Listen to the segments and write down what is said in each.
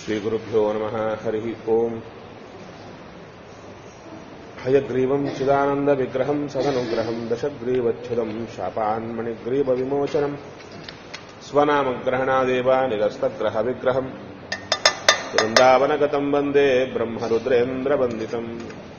श्रीगुरुभ्यो नमः हरिः ओम् हयग्रीवम् चिदानन्दविग्रहम् सदनुग्रहम् दशग्रीवच्छिदम् शापान्मणिग्रीवविमोचनम् स्वनामग्रहणादेव निरस्तग्रहविग्रहम् वृन्दावनगतम् वन्दे ब्रह्मरुद्रेन्द्रवन्दितम्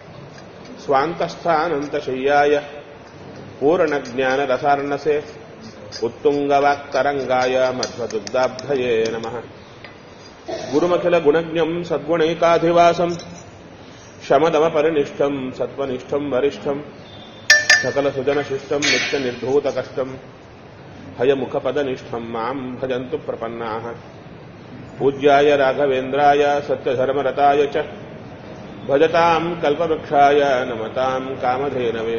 स्वान्तस्थानन्तशय्याय पूर्णज्ञानरसार्णसे उत्तुङ्गवाक्तरङ्गाय मध्वदुग्धाब्धये नमः गुरुमखिलगुणज्ञम् सद्गुणैकाधिवासम् शमदमपरिनिष्ठम् सत्त्वनिष्ठम् वरिष्ठम् सकलसुजनशिष्टम् नित्यनिर्धूतकष्टम् हयमुखपदनिष्ठम् माम् भजन्तु प्रपन्नाः पूज्याय राघवेन्द्राय सत्यधर्मरताय च भजताम् कल्पवृक्षाय नमताम् कामधेनवे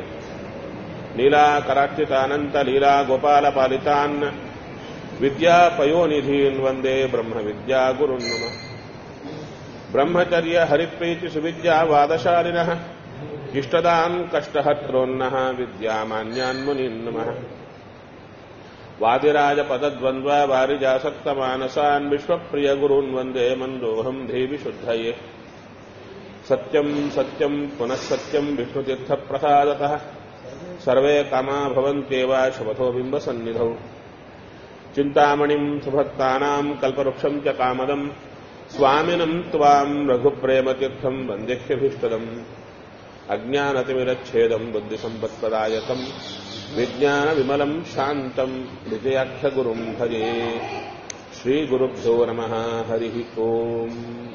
लीलाकरार्चितानन्तलीलागोपालपालितान् विद्यापयोनिधीन् वन्दे ब्रह्मविद्यागुरुन् नम ब्रह्मचर्य हरिप्रीतिसुविद्यावादशालिनः इष्टदान् कष्टहत्रोन्नः विद्यामान्यान् मुनीन् नमः वादिराजपदद्वन्द्व वारिजासक्तमानसान् विश्वप्रियगुरून् वन्दे मन्दोऽहम् देवि शुद्धये सत्यम् सत्यम् पुनः सत्यम् विष्णुतीर्थप्रसादतः सर्वे कामा भवन्त्येव शपथो बिम्बसन्निधौ चिन्तामणिम् सुभक्तानाम् कल्पवृक्षम् च कामदम् स्वामिनम् त्वाम् रघुप्रेमतीर्थम् वन्देह्यभीष्टदम् अज्ञानतिमिरच्छेदम् बुद्धिसम्पत्प्रदायकम् विज्ञानविमलम् शान्तम् विजयाख्यगुरुम् भजे श्रीगुरुभ्यो नमः हरिः ओम्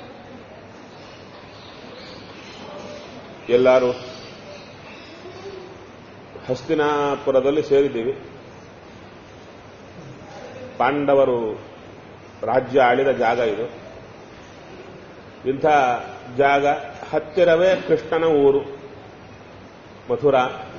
ಎಲ್ಲರೂ ಹಸ್ತಿನಾಪುರದಲ್ಲಿ ಸೇರಿದ್ದೀವಿ ಪಾಂಡವರು ರಾಜ್ಯ ಆಳಿದ ಜಾಗ ಇದು ಇಂಥ ಜಾಗ ಹತ್ತಿರವೇ ಕೃಷ್ಣನ ಊರು ಮಥುರಾ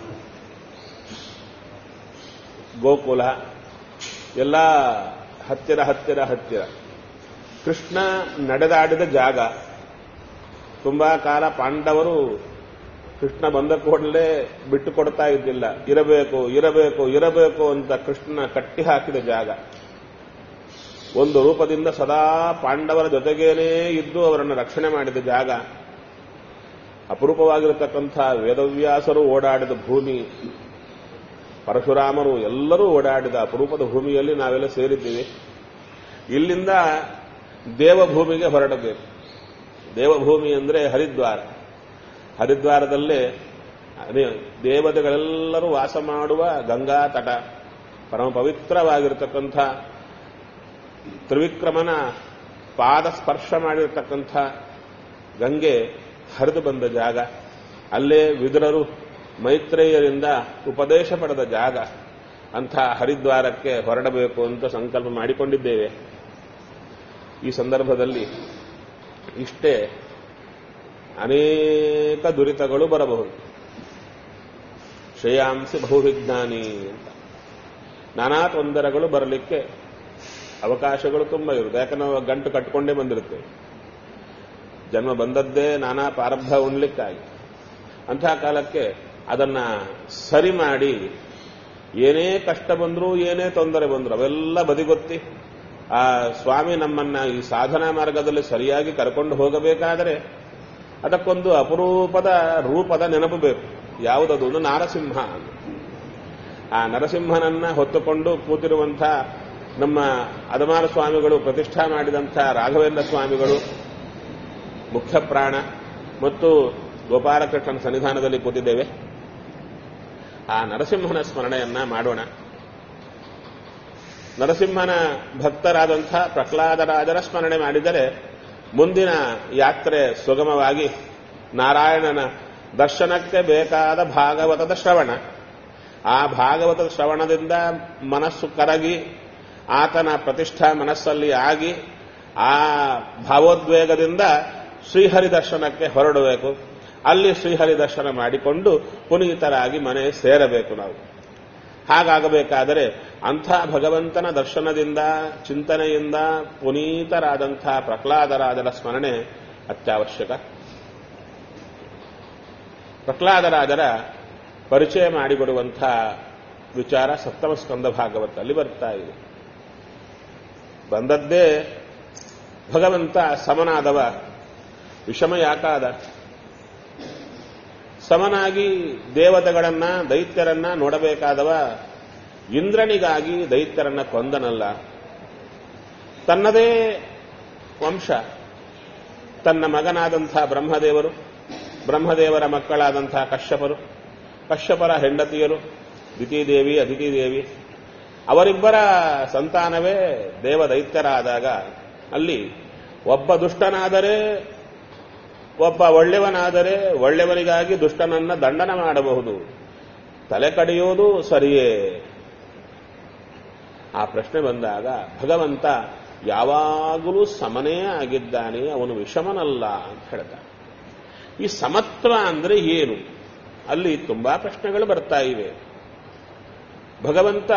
ಗೋಕುಲ ಎಲ್ಲ ಹತ್ತಿರ ಹತ್ತಿರ ಹತ್ತಿರ ಕೃಷ್ಣ ನಡೆದಾಡಿದ ಜಾಗ ತುಂಬಾ ಕಾಲ ಪಾಂಡವರು ಕೃಷ್ಣ ಬಂದ ಕೂಡಲೇ ಬಿಟ್ಟು ಕೊಡ್ತಾ ಇದ್ದಿಲ್ಲ ಇರಬೇಕು ಇರಬೇಕು ಇರಬೇಕು ಅಂತ ಕೃಷ್ಣ ಕಟ್ಟಿ ಹಾಕಿದ ಜಾಗ ಒಂದು ರೂಪದಿಂದ ಸದಾ ಪಾಂಡವರ ಜೊತೆಗೇನೇ ಇದ್ದು ಅವರನ್ನು ರಕ್ಷಣೆ ಮಾಡಿದ ಜಾಗ ಅಪರೂಪವಾಗಿರತಕ್ಕಂಥ ವೇದವ್ಯಾಸರು ಓಡಾಡಿದ ಭೂಮಿ ಪರಶುರಾಮರು ಎಲ್ಲರೂ ಓಡಾಡಿದ ಅಪರೂಪದ ಭೂಮಿಯಲ್ಲಿ ನಾವೆಲ್ಲ ಸೇರಿದ್ದೀವಿ ಇಲ್ಲಿಂದ ದೇವಭೂಮಿಗೆ ಹೊರಡಬೇಕು ದೇವಭೂಮಿ ಅಂದರೆ ಹರಿದ್ವಾರ ಹರಿದ್ವಾರದಲ್ಲೇ ದೇವತೆಗಳೆಲ್ಲರೂ ವಾಸ ಮಾಡುವ ಗಂಗಾ ತಟ ಪರಮ ಪವಿತ್ರವಾಗಿರತಕ್ಕಂಥ ತ್ರಿವಿಕ್ರಮನ ಪಾದ ಸ್ಪರ್ಶ ಮಾಡಿರತಕ್ಕಂಥ ಗಂಗೆ ಹರಿದು ಬಂದ ಜಾಗ ಅಲ್ಲೇ ವಿದುರರು ಮೈತ್ರೇಯರಿಂದ ಉಪದೇಶ ಪಡೆದ ಜಾಗ ಅಂಥ ಹರಿದ್ವಾರಕ್ಕೆ ಹೊರಡಬೇಕು ಅಂತ ಸಂಕಲ್ಪ ಮಾಡಿಕೊಂಡಿದ್ದೇವೆ ಈ ಸಂದರ್ಭದಲ್ಲಿ ಇಷ್ಟೇ ಅನೇಕ ದುರಿತಗಳು ಬರಬಹುದು ಶ್ರೇಯಾಂಸಿ ಬಹುವಿಜ್ಞಾನಿ ಅಂತ ನಾನಾ ತೊಂದರೆಗಳು ಬರಲಿಕ್ಕೆ ಅವಕಾಶಗಳು ತುಂಬ ಇರುತ್ತೆ ಯಾಕಂದ್ರೆ ನಾವು ಗಂಟು ಕಟ್ಕೊಂಡೇ ಬಂದಿರುತ್ತೆ ಜನ್ಮ ಬಂದದ್ದೇ ನಾನಾ ಪ್ರಾರಬ್ಧ ಉಣ್ಲಿಕ್ಕಾಗಿ ಅಂತಹ ಕಾಲಕ್ಕೆ ಅದನ್ನ ಸರಿ ಮಾಡಿ ಏನೇ ಕಷ್ಟ ಬಂದರೂ ಏನೇ ತೊಂದರೆ ಬಂದರೂ ಅವೆಲ್ಲ ಬದಿಗೊತ್ತಿ ಆ ಸ್ವಾಮಿ ನಮ್ಮನ್ನ ಈ ಸಾಧನಾ ಮಾರ್ಗದಲ್ಲಿ ಸರಿಯಾಗಿ ಕರ್ಕೊಂಡು ಹೋಗಬೇಕಾದರೆ ಅದಕ್ಕೊಂದು ಅಪರೂಪದ ರೂಪದ ನೆನಪು ಬೇಕು ಯಾವುದದು ಒಂದು ನಾರಸಿಂಹ ಆ ನರಸಿಂಹನನ್ನ ಹೊತ್ತುಕೊಂಡು ಕೂತಿರುವಂಥ ನಮ್ಮ ಅದಮಾರ ಸ್ವಾಮಿಗಳು ಪ್ರತಿಷ್ಠಾ ಮಾಡಿದಂಥ ರಾಘವೇಂದ್ರ ಸ್ವಾಮಿಗಳು ಮುಖ್ಯ ಪ್ರಾಣ ಮತ್ತು ಗೋಪಾಲಕೃಷ್ಣನ ಸನ್ನಿಧಾನದಲ್ಲಿ ಕೂತಿದ್ದೇವೆ ಆ ನರಸಿಂಹನ ಸ್ಮರಣೆಯನ್ನ ಮಾಡೋಣ ನರಸಿಂಹನ ಭಕ್ತರಾದಂಥ ಪ್ರಹ್ಲಾದರಾಜರ ಸ್ಮರಣೆ ಮಾಡಿದರೆ ಮುಂದಿನ ಯಾತ್ರೆ ಸುಗಮವಾಗಿ ನಾರಾಯಣನ ದರ್ಶನಕ್ಕೆ ಬೇಕಾದ ಭಾಗವತದ ಶ್ರವಣ ಆ ಭಾಗವತದ ಶ್ರವಣದಿಂದ ಮನಸ್ಸು ಕರಗಿ ಆತನ ಪ್ರತಿಷ್ಠಾ ಮನಸ್ಸಲ್ಲಿ ಆಗಿ ಆ ಭಾವೋದ್ವೇಗದಿಂದ ಶ್ರೀಹರಿ ದರ್ಶನಕ್ಕೆ ಹೊರಡಬೇಕು ಅಲ್ಲಿ ಶ್ರೀಹರಿ ದರ್ಶನ ಮಾಡಿಕೊಂಡು ಪುನೀತರಾಗಿ ಮನೆ ಸೇರಬೇಕು ನಾವು ಹಾಗಾಗಬೇಕಾದರೆ ಅಂಥ ಭಗವಂತನ ದರ್ಶನದಿಂದ ಚಿಂತನೆಯಿಂದ ಪುನೀತರಾದಂಥ ಪ್ರಹ್ಲಾದರಾಜರ ಸ್ಮರಣೆ ಅತ್ಯವಶ್ಯಕ ಪ್ರಹ್ಲಾದರಾಜರ ಪರಿಚಯ ಮಾಡಿಕೊಡುವಂಥ ವಿಚಾರ ಸಪ್ತಮ ಸ್ಕಂದ ಭಾಗವತಲ್ಲಿ ಬರ್ತಾ ಇದೆ ಬಂದದ್ದೇ ಭಗವಂತ ಸಮನಾದವ ವಿಷಮ ಯಾಕಾದ ಸಮನಾಗಿ ದೇವತೆಗಳನ್ನ ದೈತ್ಯರನ್ನ ನೋಡಬೇಕಾದವ ಇಂದ್ರನಿಗಾಗಿ ದೈತ್ಯರನ್ನ ಕೊಂದನಲ್ಲ ತನ್ನದೇ ವಂಶ ತನ್ನ ಮಗನಾದಂಥ ಬ್ರಹ್ಮದೇವರು ಬ್ರಹ್ಮದೇವರ ಮಕ್ಕಳಾದಂಥ ಕಶ್ಯಪರು ಕಶ್ಯಪರ ಹೆಂಡತಿಯರು ದಿತಿದೇವಿ ಅದಿತಿದೇವಿ ಅವರಿಬ್ಬರ ಸಂತಾನವೇ ದೇವದೈತ್ಯರಾದಾಗ ಅಲ್ಲಿ ಒಬ್ಬ ದುಷ್ಟನಾದರೆ ಒಬ್ಬ ಒಳ್ಳೆಯವನಾದರೆ ಒಳ್ಳೆಯವನಿಗಾಗಿ ದುಷ್ಟನನ್ನ ದಂಡನ ಮಾಡಬಹುದು ತಲೆ ಕಡಿಯೋದು ಸರಿಯೇ ಆ ಪ್ರಶ್ನೆ ಬಂದಾಗ ಭಗವಂತ ಯಾವಾಗಲೂ ಸಮನೇ ಆಗಿದ್ದಾನೆ ಅವನು ವಿಷಮನಲ್ಲ ಅಂತ ಹೇಳ್ತಾನೆ ಈ ಸಮತ್ವ ಅಂದ್ರೆ ಏನು ಅಲ್ಲಿ ತುಂಬಾ ಪ್ರಶ್ನೆಗಳು ಬರ್ತಾ ಇವೆ ಭಗವಂತ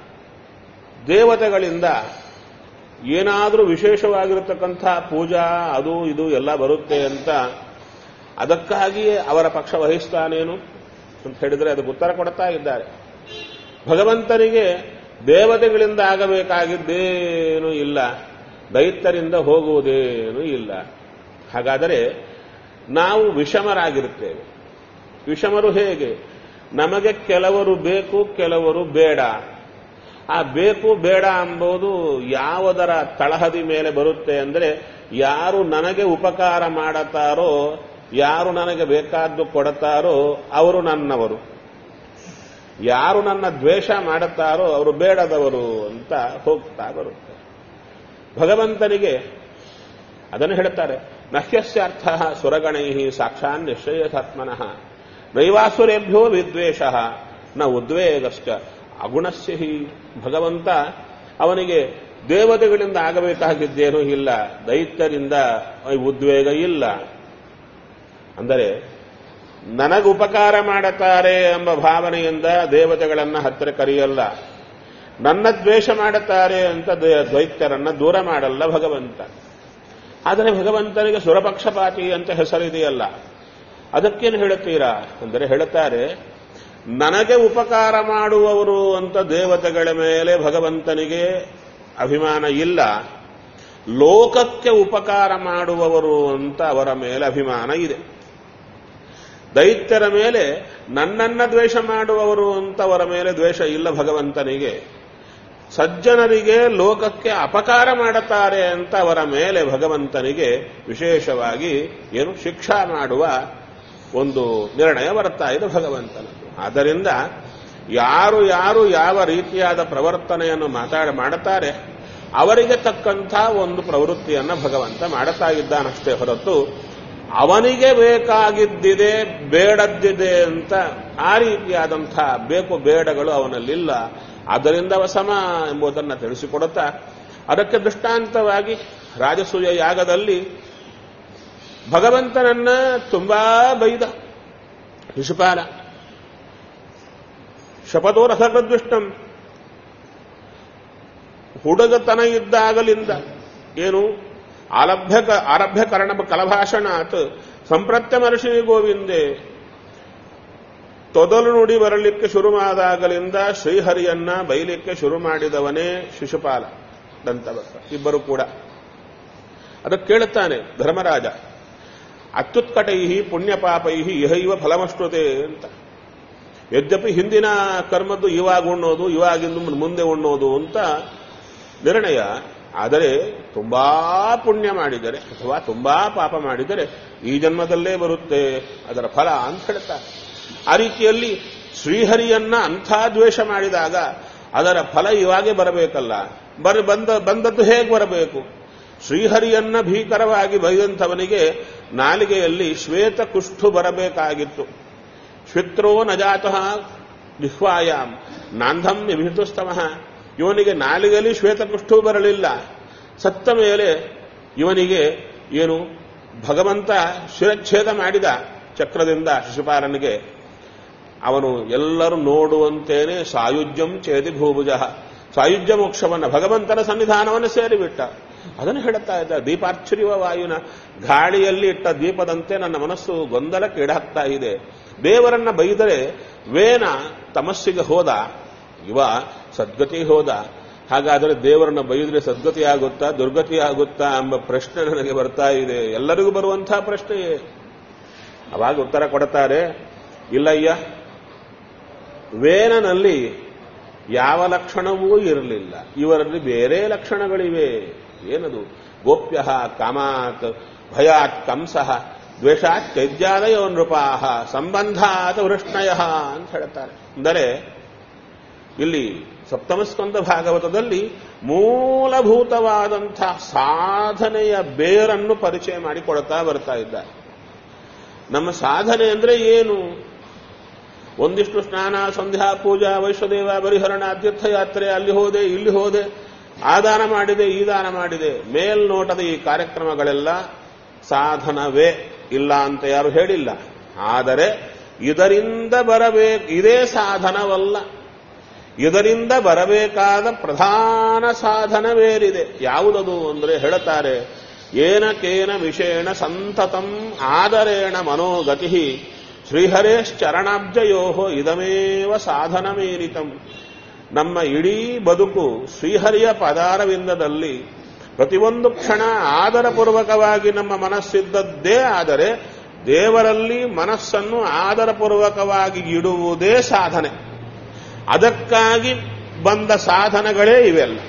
ದೇವತೆಗಳಿಂದ ಏನಾದರೂ ವಿಶೇಷವಾಗಿರತಕ್ಕಂಥ ಪೂಜಾ ಅದು ಇದು ಎಲ್ಲ ಬರುತ್ತೆ ಅಂತ ಅದಕ್ಕಾಗಿಯೇ ಅವರ ಪಕ್ಷ ವಹಿಸ್ತಾನೇನು ಅಂತ ಹೇಳಿದ್ರೆ ಅದಕ್ಕೆ ಉತ್ತರ ಕೊಡ್ತಾ ಇದ್ದಾರೆ ಭಗವಂತನಿಗೆ ದೇವತೆಗಳಿಂದ ಆಗಬೇಕಾಗಿದ್ದೇನೂ ಇಲ್ಲ ದೈತ್ಯರಿಂದ ಹೋಗುವುದೇನೂ ಇಲ್ಲ ಹಾಗಾದರೆ ನಾವು ವಿಷಮರಾಗಿರುತ್ತೇವೆ ವಿಷಮರು ಹೇಗೆ ನಮಗೆ ಕೆಲವರು ಬೇಕು ಕೆಲವರು ಬೇಡ ಆ ಬೇಕು ಬೇಡ ಎಂಬುದು ಯಾವುದರ ತಳಹದಿ ಮೇಲೆ ಬರುತ್ತೆ ಅಂದರೆ ಯಾರು ನನಗೆ ಉಪಕಾರ ಮಾಡತಾರೋ ಯಾರು ನನಗೆ ಬೇಕಾದ್ದು ಕೊಡತಾರೋ ಅವರು ನನ್ನವರು ಯಾರು ನನ್ನ ದ್ವೇಷ ಮಾಡುತ್ತಾರೋ ಅವರು ಬೇಡದವರು ಅಂತ ಹೋಗ್ತಾ ಬರುತ್ತೆ ಭಗವಂತನಿಗೆ ಅದನ್ನು ಹೇಳ್ತಾರೆ ನಹ್ಯಸ್ಯಾರ್ಥ ಸುರಗಣೈ ಸಾಕ್ಷಾನ್ ನಿಶ್ಚಯಸಾತ್ಮನಃ ನೈವಾಸುರೇಭ್ಯೋ ವಿದ್ವೇಷ ನ ಉದ್ವೇಗಶ್ಚ ಅಗುಣಸ್ಯ ಹಿ ಭಗವಂತ ಅವನಿಗೆ ದೇವತೆಗಳಿಂದ ಆಗಬೇಕಾಗಿದ್ದೇನೂ ಇಲ್ಲ ದೈತ್ಯರಿಂದ ಉದ್ವೇಗ ಇಲ್ಲ ಅಂದರೆ ನನಗೆ ಉಪಕಾರ ಮಾಡುತ್ತಾರೆ ಎಂಬ ಭಾವನೆಯಿಂದ ದೇವತೆಗಳನ್ನ ಹತ್ತಿರ ಕರೆಯಲ್ಲ ನನ್ನ ದ್ವೇಷ ಮಾಡುತ್ತಾರೆ ಅಂತ ದ್ವೈತ್ಯರನ್ನ ದೂರ ಮಾಡಲ್ಲ ಭಗವಂತ ಆದರೆ ಭಗವಂತನಿಗೆ ಸುರಪಕ್ಷಪಾತಿ ಅಂತ ಹೆಸರಿದೆಯಲ್ಲ ಅದಕ್ಕೇನು ಹೇಳುತ್ತೀರಾ ಅಂದರೆ ಹೇಳುತ್ತಾರೆ ನನಗೆ ಉಪಕಾರ ಮಾಡುವವರು ಅಂತ ದೇವತೆಗಳ ಮೇಲೆ ಭಗವಂತನಿಗೆ ಅಭಿಮಾನ ಇಲ್ಲ ಲೋಕಕ್ಕೆ ಉಪಕಾರ ಮಾಡುವವರು ಅಂತ ಅವರ ಮೇಲೆ ಅಭಿಮಾನ ಇದೆ ದೈತ್ಯರ ಮೇಲೆ ನನ್ನನ್ನ ದ್ವೇಷ ಮಾಡುವವರು ಅಂತ ಅವರ ಮೇಲೆ ದ್ವೇಷ ಇಲ್ಲ ಭಗವಂತನಿಗೆ ಸಜ್ಜನರಿಗೆ ಲೋಕಕ್ಕೆ ಅಪಕಾರ ಮಾಡುತ್ತಾರೆ ಅಂತ ಅವರ ಮೇಲೆ ಭಗವಂತನಿಗೆ ವಿಶೇಷವಾಗಿ ಏನು ಶಿಕ್ಷಾ ಮಾಡುವ ಒಂದು ನಿರ್ಣಯ ಬರ್ತಾ ಇದೆ ಭಗವಂತನದ್ದು ಆದ್ದರಿಂದ ಯಾರು ಯಾರು ಯಾವ ರೀತಿಯಾದ ಪ್ರವರ್ತನೆಯನ್ನು ಮಾತಾಡ ಮಾಡುತ್ತಾರೆ ಅವರಿಗೆ ತಕ್ಕಂಥ ಒಂದು ಪ್ರವೃತ್ತಿಯನ್ನು ಭಗವಂತ ಮಾಡುತ್ತಾ ಇದ್ದಾನಷ್ಟೇ ಹೊರತು ಅವನಿಗೆ ಬೇಕಾಗಿದ್ದಿದೆ ಬೇಡದ್ದಿದೆ ಅಂತ ಆ ರೀತಿಯಾದಂಥ ಬೇಕು ಬೇಡಗಳು ಅವನಲ್ಲಿಲ್ಲ ಆದ್ದರಿಂದ ಅವ ಸಮ ಎಂಬುದನ್ನು ತಿಳಿಸಿಕೊಡುತ್ತಾ ಅದಕ್ಕೆ ದೃಷ್ಟಾಂತವಾಗಿ ರಾಜಸೂಯ ಯಾಗದಲ್ಲಿ ಭಗವಂತನನ್ನ ತುಂಬಾ ಬೈದ ಶಿಶುಪಾಲ ಶಪಥೋ ರಸಗೃದ್ವಿಷ್ಟಂ ಹುಡುಗತನ ಇದ್ದಾಗಲಿಂದ ಏನು ಆಲಭ್ಯ ಆರಭ್ಯ ಕರ್ಣ ಕಲಭಾಷಣಾತ್ ಸಂಪ್ರತ್ಯ ಮರ್ಷಿ ಗೋವಿಂದೆ ತೊದಲು ನುಡಿ ಬರಲಿಕ್ಕೆ ಶುರು ಮಾಡಿದಾಗಲಿಂದ ಶ್ರೀಹರಿಯನ್ನ ಬೈಲಿಕ್ಕೆ ಶುರು ಮಾಡಿದವನೇ ಶಿಶುಪಾಲ ದಂತವಕ್ಕ ಇಬ್ಬರು ಕೂಡ ಅದಕ್ಕೆ ಕೇಳುತ್ತಾನೆ ಧರ್ಮರಾಜ ಅತ್ಯುತ್ಕಟೈ ಪುಣ್ಯಪಾಪೈ ಇಹೈವ ಫಲಮಶ್ನುತೆ ಅಂತ ಯದ್ಯಪಿ ಹಿಂದಿನ ಕರ್ಮದ್ದು ಇವಾಗ ಉಣ್ಣೋದು ಇವಾಗಿಂದು ಮುಂದೆ ಉಣ್ಣೋದು ಅಂತ ನಿರ್ಣಯ ಆದರೆ ತುಂಬಾ ಪುಣ್ಯ ಮಾಡಿದರೆ ಅಥವಾ ತುಂಬಾ ಪಾಪ ಮಾಡಿದರೆ ಈ ಜನ್ಮದಲ್ಲೇ ಬರುತ್ತೆ ಅದರ ಫಲ ಅಂತ ಹೇಳ್ತಾರೆ ಆ ರೀತಿಯಲ್ಲಿ ಶ್ರೀಹರಿಯನ್ನ ಅಂಥ ದ್ವೇಷ ಮಾಡಿದಾಗ ಅದರ ಫಲ ಇವಾಗೇ ಬರಬೇಕಲ್ಲ ಬರ ಬಂದ ಬಂದದ್ದು ಹೇಗೆ ಬರಬೇಕು ಶ್ರೀಹರಿಯನ್ನ ಭೀಕರವಾಗಿ ಬೈದಂಥವನಿಗೆ ನಾಲಿಗೆಯಲ್ಲಿ ಶ್ವೇತ ಕುಷ್ಠು ಬರಬೇಕಾಗಿತ್ತು ಶ್ವಿತ್ರೋ ನಜಾತಃ ಜಿಹ್ವಾಯಾಮ್ ನಾಂಧಂ ವಿಭಿತುಸ್ತಮಃ ಇವನಿಗೆ ನಾಲಿಗೆಯಲ್ಲಿ ಶ್ವೇತಕುಷ್ಠು ಬರಲಿಲ್ಲ ಸತ್ತ ಮೇಲೆ ಇವನಿಗೆ ಏನು ಭಗವಂತ ಶಿರಚ್ಛೇದ ಮಾಡಿದ ಚಕ್ರದಿಂದ ಶಿಶುಪಾಲನಿಗೆ ಅವನು ಎಲ್ಲರೂ ನೋಡುವಂತೇನೆ ಸಾಯುಜ್ಯಂ ಚೇದಿ ಭೂಭುಜ ಸಾಯುಜ್ಯ ಮೋಕ್ಷವನ್ನ ಭಗವಂತನ ಸನ್ನಿಧಾನವನ್ನು ಸೇರಿಬಿಟ್ಟ ಅದನ್ನು ಹೇಳುತ್ತಾ ಇದ್ದ ದೀಪಾರ್ಚರ್ಯುವ ವಾಯುನ ಗಾಳಿಯಲ್ಲಿ ಇಟ್ಟ ದೀಪದಂತೆ ನನ್ನ ಮನಸ್ಸು ಗೊಂದಲಕ್ಕೆ ಈಡಾಗ್ತಾ ಇದೆ ದೇವರನ್ನ ಬೈದರೆ ವೇನ ತಮಸ್ಸಿಗೆ ಹೋದ ಇವ ಸದ್ಗತಿ ಹೋದ ಹಾಗಾದರೆ ದೇವರನ್ನ ಬೈದ್ರೆ ಸದ್ಗತಿ ಆಗುತ್ತಾ ದುರ್ಗತಿ ಆಗುತ್ತಾ ಎಂಬ ಪ್ರಶ್ನೆ ನನಗೆ ಬರ್ತಾ ಇದೆ ಎಲ್ಲರಿಗೂ ಬರುವಂತಹ ಪ್ರಶ್ನೆಯೇ ಅವಾಗ ಉತ್ತರ ಕೊಡ್ತಾರೆ ಇಲ್ಲಯ್ಯ ವೇನನಲ್ಲಿ ಯಾವ ಲಕ್ಷಣವೂ ಇರಲಿಲ್ಲ ಇವರಲ್ಲಿ ಬೇರೆ ಲಕ್ಷಣಗಳಿವೆ ಏನದು ಗೋಪ್ಯ ಕಾಮಾತ್ ಭಯಾತ್ ಕಂಸಃ ದ್ವೇಷಾತ್ ಚೈದ್ಯಾದಯೋ ನೃಪಾಹ ಸಂಬಂಧಾತ್ ವೃಷ್ಣಯ ಅಂತ ಹೇಳ್ತಾರೆ ಅಂದರೆ ಇಲ್ಲಿ ಸಪ್ತಮಸ್ಕಂದ ಭಾಗವತದಲ್ಲಿ ಮೂಲಭೂತವಾದಂಥ ಸಾಧನೆಯ ಬೇರನ್ನು ಪರಿಚಯ ಮಾಡಿಕೊಡ್ತಾ ಬರ್ತಾ ಇದ್ದಾರೆ ನಮ್ಮ ಸಾಧನೆ ಅಂದ್ರೆ ಏನು ಒಂದಿಷ್ಟು ಸ್ನಾನ ಸಂಧ್ಯಾ ಪೂಜಾ ವೈಶ್ವದೇವ ಬರಿಹರಣ ತೀರ್ಥಯಾತ್ರೆ ಅಲ್ಲಿ ಹೋದೆ ಇಲ್ಲಿ ಹೋದೆ ಆ ದಾನ ಮಾಡಿದೆ ಈ ದಾನ ಮಾಡಿದೆ ಮೇಲ್ನೋಟದ ಈ ಕಾರ್ಯಕ್ರಮಗಳೆಲ್ಲ ಸಾಧನವೇ ಇಲ್ಲ ಅಂತ ಯಾರು ಹೇಳಿಲ್ಲ ಆದರೆ ಇದರಿಂದ ಬರಬೇಕು ಇದೇ ಸಾಧನವಲ್ಲ ಇದರಿಂದ ಬರಬೇಕಾದ ಪ್ರಧಾನ ಸಾಧನವೇರಿದೆ ಯಾವುದದು ಅಂದರೆ ಹೇಳುತ್ತಾರೆ ಏನಕೇನ ವಿಷೇಣ ಸಂತತಂ ಆದರೇಣ ಮನೋಗತಿ ಶ್ರೀಹರೇಶ್ಚರಣಾಬ್ಜಯೋ ಇದಮೇವ ಸಾಧನಮೇರಿತಂ ನಮ್ಮ ಇಡೀ ಬದುಕು ಶ್ರೀಹರಿಯ ಪದಾರವಿಂದದಲ್ಲಿ ಪ್ರತಿಯೊಂದು ಕ್ಷಣ ಆದರಪೂರ್ವಕವಾಗಿ ನಮ್ಮ ಮನಸ್ಸಿದ್ದದ್ದೇ ಆದರೆ ದೇವರಲ್ಲಿ ಮನಸ್ಸನ್ನು ಆದರಪೂರ್ವಕವಾಗಿ ಇಡುವುದೇ ಸಾಧನೆ ಅದಕ್ಕಾಗಿ ಬಂದ ಸಾಧನಗಳೇ ಇವೆಲ್ಲ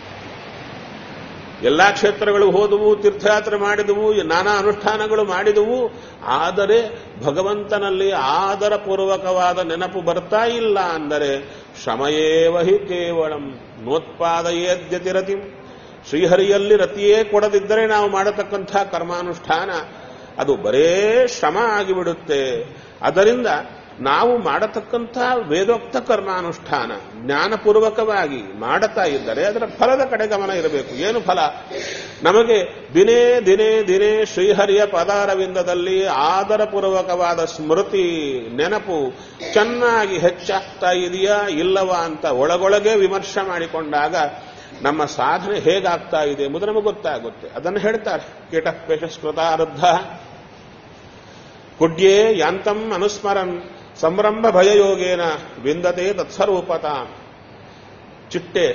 ಎಲ್ಲಾ ಕ್ಷೇತ್ರಗಳು ಹೋದವು ತೀರ್ಥಯಾತ್ರೆ ಮಾಡಿದವು ನಾನಾ ಅನುಷ್ಠಾನಗಳು ಮಾಡಿದವು ಆದರೆ ಭಗವಂತನಲ್ಲಿ ಆದರಪೂರ್ವಕವಾದ ನೆನಪು ಬರ್ತಾ ಇಲ್ಲ ಅಂದರೆ ಶ್ರಮಯೇವ ಹಿ ಕೇವಳಂ ನೋತ್ಪಾದಯೇದ್ಯತಿ ರತಿಂ ಶ್ರೀಹರಿಯಲ್ಲಿ ರತಿಯೇ ಕೊಡದಿದ್ದರೆ ನಾವು ಮಾಡತಕ್ಕಂಥ ಕರ್ಮಾನುಷ್ಠಾನ ಅದು ಬರೇ ಶ್ರಮ ಆಗಿಬಿಡುತ್ತೆ ಅದರಿಂದ ನಾವು ಮಾಡತಕ್ಕಂಥ ವೇದೋಕ್ತ ಕರ್ಮಾನುಷ್ಠಾನ ಜ್ಞಾನಪೂರ್ವಕವಾಗಿ ಮಾಡುತ್ತಾ ಇದ್ದರೆ ಅದರ ಫಲದ ಕಡೆ ಗಮನ ಇರಬೇಕು ಏನು ಫಲ ನಮಗೆ ದಿನೇ ದಿನೇ ದಿನೇ ಶ್ರೀಹರಿಯ ಪದಾರವಿಂದದಲ್ಲಿ ಆದರಪೂರ್ವಕವಾದ ಸ್ಮೃತಿ ನೆನಪು ಚೆನ್ನಾಗಿ ಹೆಚ್ಚಾಗ್ತಾ ಇದೆಯಾ ಇಲ್ಲವಾ ಅಂತ ಒಳಗೊಳಗೆ ವಿಮರ್ಶೆ ಮಾಡಿಕೊಂಡಾಗ ನಮ್ಮ ಸಾಧನೆ ಹೇಗಾಗ್ತಾ ಇದೆ ಎಂಬುದು ನಮಗೆ ಗೊತ್ತಾಗುತ್ತೆ ಅದನ್ನು ಹೇಳ್ತಾರೆ ಕೀಟಪೇಷಸ್ಕೃತಾರಬ್ಧ ಕುಡ್ಯೇ ಯಾಂತಂ ಅನುಸ್ಮರನ್ ಸಂರಂಭ ಭಯಯೋಗೇನ ವಿಂದತೆ ತತ್ಸರೂಪತ ಚಿಟ್ಟೆ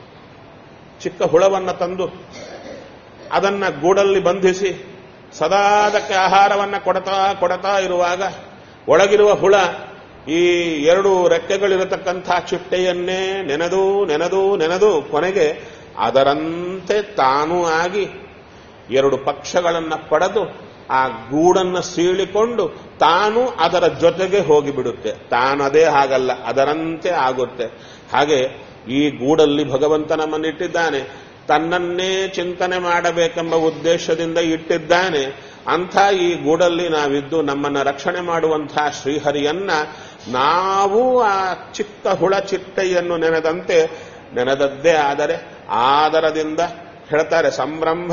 ಚಿಕ್ಕ ಹುಳವನ್ನ ತಂದು ಅದನ್ನ ಗೂಡಲ್ಲಿ ಬಂಧಿಸಿ ಸದಾ ಅದಕ್ಕೆ ಆಹಾರವನ್ನ ಕೊಡತಾ ಕೊಡತಾ ಇರುವಾಗ ಒಳಗಿರುವ ಹುಳ ಈ ಎರಡು ರೆಕ್ಕೆಗಳಿರತಕ್ಕಂಥ ಚಿಟ್ಟೆಯನ್ನೇ ನೆನೆದು ನೆನೆದು ನೆನೆದು ಕೊನೆಗೆ ಅದರಂತೆ ತಾನೂ ಆಗಿ ಎರಡು ಪಕ್ಷಗಳನ್ನ ಪಡೆದು ಆ ಗೂಡನ್ನು ಸೀಳಿಕೊಂಡು ತಾನು ಅದರ ಜೊತೆಗೆ ಹೋಗಿಬಿಡುತ್ತೆ ತಾನದೇ ಹಾಗಲ್ಲ ಅದರಂತೆ ಆಗುತ್ತೆ ಹಾಗೆ ಈ ಗೂಡಲ್ಲಿ ಭಗವಂತ ನಮ್ಮನ್ನಿಟ್ಟಿದ್ದಾನೆ ತನ್ನನ್ನೇ ಚಿಂತನೆ ಮಾಡಬೇಕೆಂಬ ಉದ್ದೇಶದಿಂದ ಇಟ್ಟಿದ್ದಾನೆ ಅಂಥ ಈ ಗೂಡಲ್ಲಿ ನಾವಿದ್ದು ನಮ್ಮನ್ನ ರಕ್ಷಣೆ ಮಾಡುವಂತಹ ಶ್ರೀಹರಿಯನ್ನ ನಾವು ಆ ಚಿಕ್ಕ ಹುಳ ಚಿಟ್ಟೆಯನ್ನು ನೆನೆದಂತೆ ನೆನೆದದ್ದೇ ಆದರೆ ಆದರದಿಂದ ಹೇಳ್ತಾರೆ ಸಂಭ್ರಮ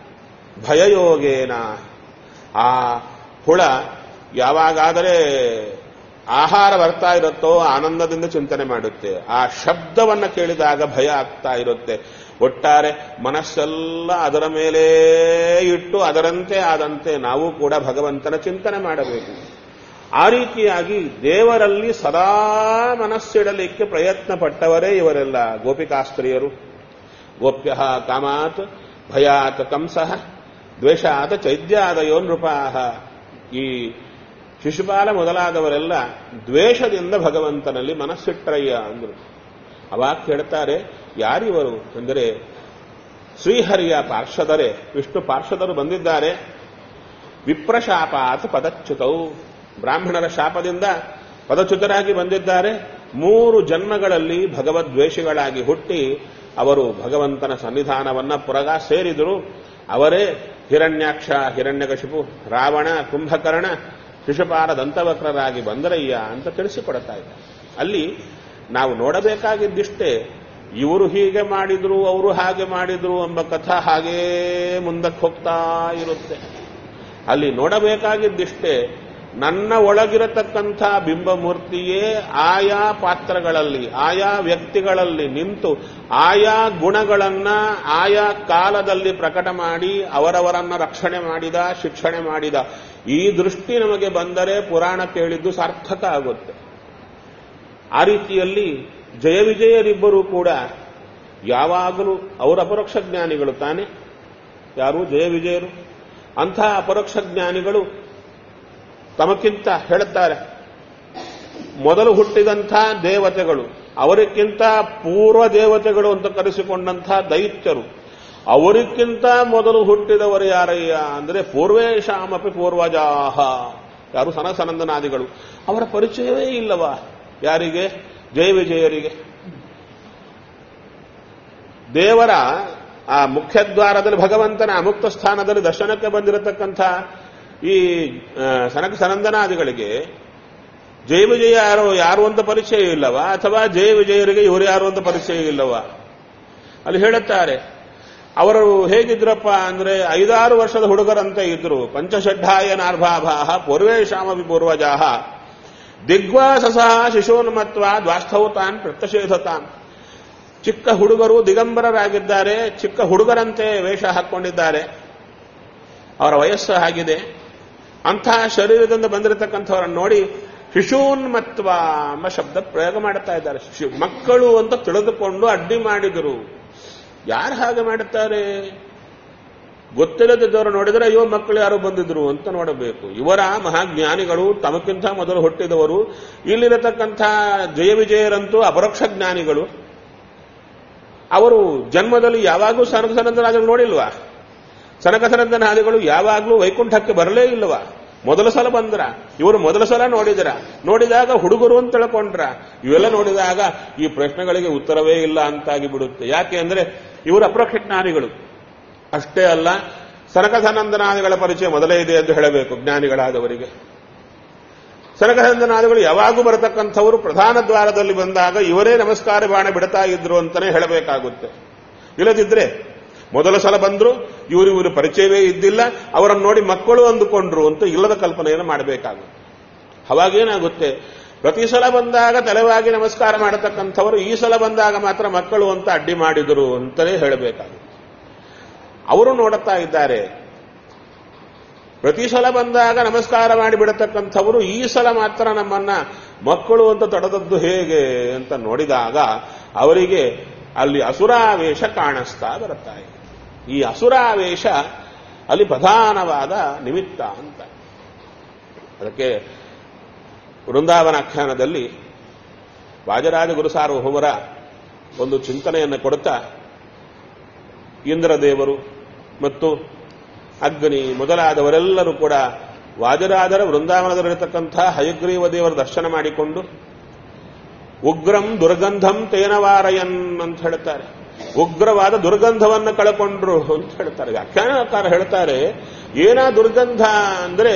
ಭಯಯೋಗೇನ ಆ ಹುಳ ಯಾವಾಗಾದರೆ ಆಹಾರ ಬರ್ತಾ ಇರುತ್ತೋ ಆನಂದದಿಂದ ಚಿಂತನೆ ಮಾಡುತ್ತೆ ಆ ಶಬ್ದವನ್ನ ಕೇಳಿದಾಗ ಭಯ ಆಗ್ತಾ ಇರುತ್ತೆ ಒಟ್ಟಾರೆ ಮನಸ್ಸೆಲ್ಲ ಅದರ ಮೇಲೆ ಇಟ್ಟು ಅದರಂತೆ ಆದಂತೆ ನಾವು ಕೂಡ ಭಗವಂತನ ಚಿಂತನೆ ಮಾಡಬೇಕು ಆ ರೀತಿಯಾಗಿ ದೇವರಲ್ಲಿ ಸದಾ ಮನಸ್ಸಿಡಲಿಕ್ಕೆ ಪ್ರಯತ್ನ ಪಟ್ಟವರೇ ಇವರೆಲ್ಲ ಗೋಪಿಕಾಸ್ತ್ರೀಯರು ಗೋಪ್ಯ ಕಾಮಾತ್ ಭಯಾತ್ ಕಂಸಃ ದ್ವೇಷಾತ್ ಚೈದ್ಯಾದಯೋ ನೃಪಾಹ ಈ ಶಿಶುಪಾಲ ಮೊದಲಾದವರೆಲ್ಲ ದ್ವೇಷದಿಂದ ಭಗವಂತನಲ್ಲಿ ಮನಸ್ಸಿಟ್ರಯ್ಯ ಅಂದರು ಅವಾಗ ಕೇಳ್ತಾರೆ ಯಾರಿವರು ಅಂದರೆ ಶ್ರೀಹರಿಯ ಪಾರ್ಷದರೇ ವಿಷ್ಣು ಪಾರ್ಷದರು ಬಂದಿದ್ದಾರೆ ವಿಪ್ರಶಾಪಾತ್ ಪದಚ್ಯುತೌ ಬ್ರಾಹ್ಮಣರ ಶಾಪದಿಂದ ಪದಚ್ಯುತರಾಗಿ ಬಂದಿದ್ದಾರೆ ಮೂರು ಜನ್ಮಗಳಲ್ಲಿ ಭಗವದ್ವೇಷಿಗಳಾಗಿ ಹುಟ್ಟಿ ಅವರು ಭಗವಂತನ ಸನ್ನಿಧಾನವನ್ನ ಪುರಗ ಸೇರಿದರು ಅವರೇ ಹಿರಣ್ಯಾಕ್ಷ ಹಿರಣ್ಯಕಶಿಪು ರಾವಣ ಕುಂಭಕರ್ಣ ಶಿಶುಪಾಲ ದಂತವಕ್ರರಾಗಿ ಬಂದರಯ್ಯ ಅಂತ ತಿಳಿಸಿಕೊಡ್ತಾ ಇದ್ದಾರೆ ಅಲ್ಲಿ ನಾವು ನೋಡಬೇಕಾಗಿದ್ದಿಷ್ಟೇ ಇವರು ಹೀಗೆ ಮಾಡಿದ್ರು ಅವರು ಹಾಗೆ ಮಾಡಿದ್ರು ಎಂಬ ಕಥಾ ಹಾಗೇ ಮುಂದಕ್ಕೆ ಹೋಗ್ತಾ ಇರುತ್ತೆ ಅಲ್ಲಿ ನೋಡಬೇಕಾಗಿದ್ದಿಷ್ಟೇ ನನ್ನ ಒಳಗಿರತಕ್ಕಂಥ ಬಿಂಬಮೂರ್ತಿಯೇ ಆಯಾ ಪಾತ್ರಗಳಲ್ಲಿ ಆಯಾ ವ್ಯಕ್ತಿಗಳಲ್ಲಿ ನಿಂತು ಆಯಾ ಗುಣಗಳನ್ನ ಆಯಾ ಕಾಲದಲ್ಲಿ ಪ್ರಕಟ ಮಾಡಿ ಅವರವರನ್ನ ರಕ್ಷಣೆ ಮಾಡಿದ ಶಿಕ್ಷಣೆ ಮಾಡಿದ ಈ ದೃಷ್ಟಿ ನಮಗೆ ಬಂದರೆ ಪುರಾಣ ಕೇಳಿದ್ದು ಸಾರ್ಥಕ ಆಗುತ್ತೆ ಆ ರೀತಿಯಲ್ಲಿ ಜಯ ವಿಜಯರಿಬ್ಬರೂ ಕೂಡ ಯಾವಾಗಲೂ ಅವರ ಅಪರೋಕ್ಷ ಜ್ಞಾನಿಗಳು ತಾನೆ ಯಾರು ಜಯ ವಿಜಯರು ಅಂಥ ಅಪರೋಕ್ಷ ಜ್ಞಾನಿಗಳು ತಮಕ್ಕಿಂತ ಹೇಳುತ್ತಾರೆ ಮೊದಲು ಹುಟ್ಟಿದಂಥ ದೇವತೆಗಳು ಅವರಿಗಿಂತ ಪೂರ್ವ ದೇವತೆಗಳು ಅಂತ ಕರೆಸಿಕೊಂಡಂಥ ದೈತ್ಯರು ಅವರಿಗಿಂತ ಮೊದಲು ಹುಟ್ಟಿದವರು ಯಾರಯ್ಯ ಅಂದರೆ ಪೂರ್ವೇಶಾಮಪಿ ಪೂರ್ವಜಾಹ ಯಾರು ಸನಸನಂದನಾದಿಗಳು ಅವರ ಪರಿಚಯವೇ ಇಲ್ಲವಾ ಯಾರಿಗೆ ಜಯ ವಿಜಯರಿಗೆ ದೇವರ ಆ ಮುಖ್ಯದ್ವಾರದಲ್ಲಿ ಭಗವಂತನ ಅಮುಕ್ತ ಸ್ಥಾನದಲ್ಲಿ ದರ್ಶನಕ್ಕೆ ಬಂದಿರತಕ್ಕಂಥ ಈ ಆ, ಸನಕ ಸನಂದನಾದಿಗಳಿಗೆ ಜಯ ವಿಜಯ ಯಾರು ಯಾರು ಅಂತ ಪರಿಚಯ ಇಲ್ಲವಾ ಅಥವಾ ಜಯ ವಿಜಯರಿಗೆ ಇವರು ಯಾರು ಅಂತ ಪರಿಚಯ ಇಲ್ಲವಾ ಅಲ್ಲಿ ಹೇಳುತ್ತಾರೆ ಅವರು ಹೇಗಿದ್ರಪ್ಪ ಅಂದ್ರೆ ಐದಾರು ವರ್ಷದ ಹುಡುಗರಂತೆ ಇದ್ರು ಪಂಚಷಡ್ಢಾಯ ನಾರ್ಭಾಭಾಹ ಪೂರ್ವೇಶಾಮಿ ಪೂರ್ವಜಾಹ ದಿಗ್ವಾಸಸಃ ಶಿಶೋನ್ಮತ್ವ ದ್ವಾಸ್ಥವು ತಾನ್ ಪ್ರತ್ಯಷೇಧತಾನ್ ಚಿಕ್ಕ ಹುಡುಗರು ದಿಗಂಬರರಾಗಿದ್ದಾರೆ ಚಿಕ್ಕ ಹುಡುಗರಂತೆ ವೇಷ ಹಾಕ್ಕೊಂಡಿದ್ದಾರೆ ಅವರ ವಯಸ್ಸು ಆಗಿದೆ ಅಂತಹ ಶರೀರದಿಂದ ಬಂದಿರತಕ್ಕಂಥವರನ್ನು ನೋಡಿ ಶಿಶೂನ್ಮತ್ವ ಎಂಬ ಶಬ್ದ ಪ್ರಯೋಗ ಮಾಡುತ್ತಾ ಇದ್ದಾರೆ ಶಿ- ಮಕ್ಕಳು ಅಂತ ತಿಳಿದುಕೊಂಡು ಅಡ್ಡಿ ಮಾಡಿದರು ಯಾರು ಹಾಗೆ ಮಾಡುತ್ತಾರೆ ಗೊತ್ತಿಲ್ಲದಿದ್ದವರು ನೋಡಿದರೆ ಅಯ್ಯೋ ಮಕ್ಕಳು ಯಾರು ಬಂದಿದ್ರು ಅಂತ ನೋಡಬೇಕು ಇವರ ಮಹಾಜ್ಞಾನಿಗಳು ತಮಕ್ಕಿಂತ ಮೊದಲು ಹುಟ್ಟಿದವರು ಇಲ್ಲಿರತಕ್ಕಂಥ ಜಯ ವಿಜಯರಂತೂ ಅಪರೋಕ್ಷ ಜ್ಞಾನಿಗಳು ಅವರು ಜನ್ಮದಲ್ಲಿ ಯಾವಾಗೂ ಸನಕ ಸನಂದನಾದಿಗಳು ನೋಡಿಲ್ವಾ ಸನಕ ಸನಂದನಾದಿಗಳು ಯಾವಾಗಲೂ ವೈಕುಂಠಕ್ಕೆ ಬರಲೇ ಇಲ್ವಾ ಮೊದಲ ಸಲ ಬಂದ್ರ ಇವರು ಮೊದಲ ಸಲ ನೋಡಿದ್ರ ನೋಡಿದಾಗ ಹುಡುಗರು ಅಂತ ತಿಳ್ಕೊಂಡ್ರ ಇವೆಲ್ಲ ನೋಡಿದಾಗ ಈ ಪ್ರಶ್ನೆಗಳಿಗೆ ಉತ್ತರವೇ ಇಲ್ಲ ಅಂತಾಗಿ ಬಿಡುತ್ತೆ ಯಾಕೆ ಅಂದ್ರೆ ಇವರು ಅಪರೋಕ್ಷ ಜ್ಞಾನಿಗಳು ಅಷ್ಟೇ ಅಲ್ಲ ಸನಕ ಸನಂದನಾದಿಗಳ ಪರಿಚಯ ಮೊದಲೇ ಇದೆ ಎಂದು ಹೇಳಬೇಕು ಜ್ಞಾನಿಗಳಾದವರಿಗೆ ಸನಕಸಂದನಾದಿಗಳು ಯಾವಾಗೂ ಬರತಕ್ಕಂಥವರು ಪ್ರಧಾನ ದ್ವಾರದಲ್ಲಿ ಬಂದಾಗ ಇವರೇ ನಮಸ್ಕಾರ ಬಾಣ ಬಿಡ್ತಾ ಇದ್ರು ಅಂತಾನೆ ಹೇಳಬೇಕಾಗುತ್ತೆ ಇಲ್ಲದಿದ್ರೆ ಮೊದಲ ಸಲ ಬಂದ್ರು ಇವರು ಇವರು ಪರಿಚಯವೇ ಇದ್ದಿಲ್ಲ ಅವರನ್ನು ನೋಡಿ ಮಕ್ಕಳು ಅಂದುಕೊಂಡ್ರು ಅಂತ ಇಲ್ಲದ ಕಲ್ಪನೆಯನ್ನು ಮಾಡಬೇಕಾಗುತ್ತೆ ಅವಾಗೇನಾಗುತ್ತೆ ಪ್ರತಿ ಸಲ ಬಂದಾಗ ತಲೆವಾಗಿ ನಮಸ್ಕಾರ ಮಾಡತಕ್ಕಂಥವರು ಈ ಸಲ ಬಂದಾಗ ಮಾತ್ರ ಮಕ್ಕಳು ಅಂತ ಅಡ್ಡಿ ಮಾಡಿದರು ಅಂತಲೇ ಹೇಳಬೇಕಾಗುತ್ತೆ ಅವರು ನೋಡುತ್ತಾ ಇದ್ದಾರೆ ಪ್ರತಿ ಸಲ ಬಂದಾಗ ನಮಸ್ಕಾರ ಮಾಡಿಬಿಡತಕ್ಕಂಥವರು ಈ ಸಲ ಮಾತ್ರ ನಮ್ಮನ್ನ ಮಕ್ಕಳು ಅಂತ ತೊಡೆದದ್ದು ಹೇಗೆ ಅಂತ ನೋಡಿದಾಗ ಅವರಿಗೆ ಅಲ್ಲಿ ಅಸುರಾವೇಶ ಕಾಣಿಸ್ತಾ ಬರುತ್ತಾ ಇದೆ ಈ ಅಸುರಾವೇಶ ಅಲ್ಲಿ ಪ್ರಧಾನವಾದ ನಿಮಿತ್ತ ಅಂತ ಅದಕ್ಕೆ ವೃಂದಾವನಾಖ್ಯಾನದಲ್ಲಿ ವಾಜರಾಜ ಗುರುಸಾರ್ವಭೌಮರ ಒಂದು ಚಿಂತನೆಯನ್ನು ಕೊಡುತ್ತಾ ಇಂದ್ರದೇವರು ಮತ್ತು ಅಗ್ನಿ ಮೊದಲಾದವರೆಲ್ಲರೂ ಕೂಡ ವಾಜರಾಜರ ವೃಂದಾವನದಲ್ಲಿರತಕ್ಕಂಥ ಹಯಗ್ರೀವ ದೇವರ ದರ್ಶನ ಮಾಡಿಕೊಂಡು ಉಗ್ರಂ ದುರ್ಗಂಧಂ ತೇನವಾರಯನ್ ಅಂತ ಹೇಳ್ತಾರೆ ಉಗ್ರವಾದ ದುರ್ಗಂಧವನ್ನು ಕಳಕೊಂಡ್ರು ಅಂತ ಹೇಳ್ತಾರೆ ವ್ಯಾಖ್ಯಾನಕಾರ ಹೇಳ್ತಾರೆ ಏನ ದುರ್ಗಂಧ ಅಂದ್ರೆ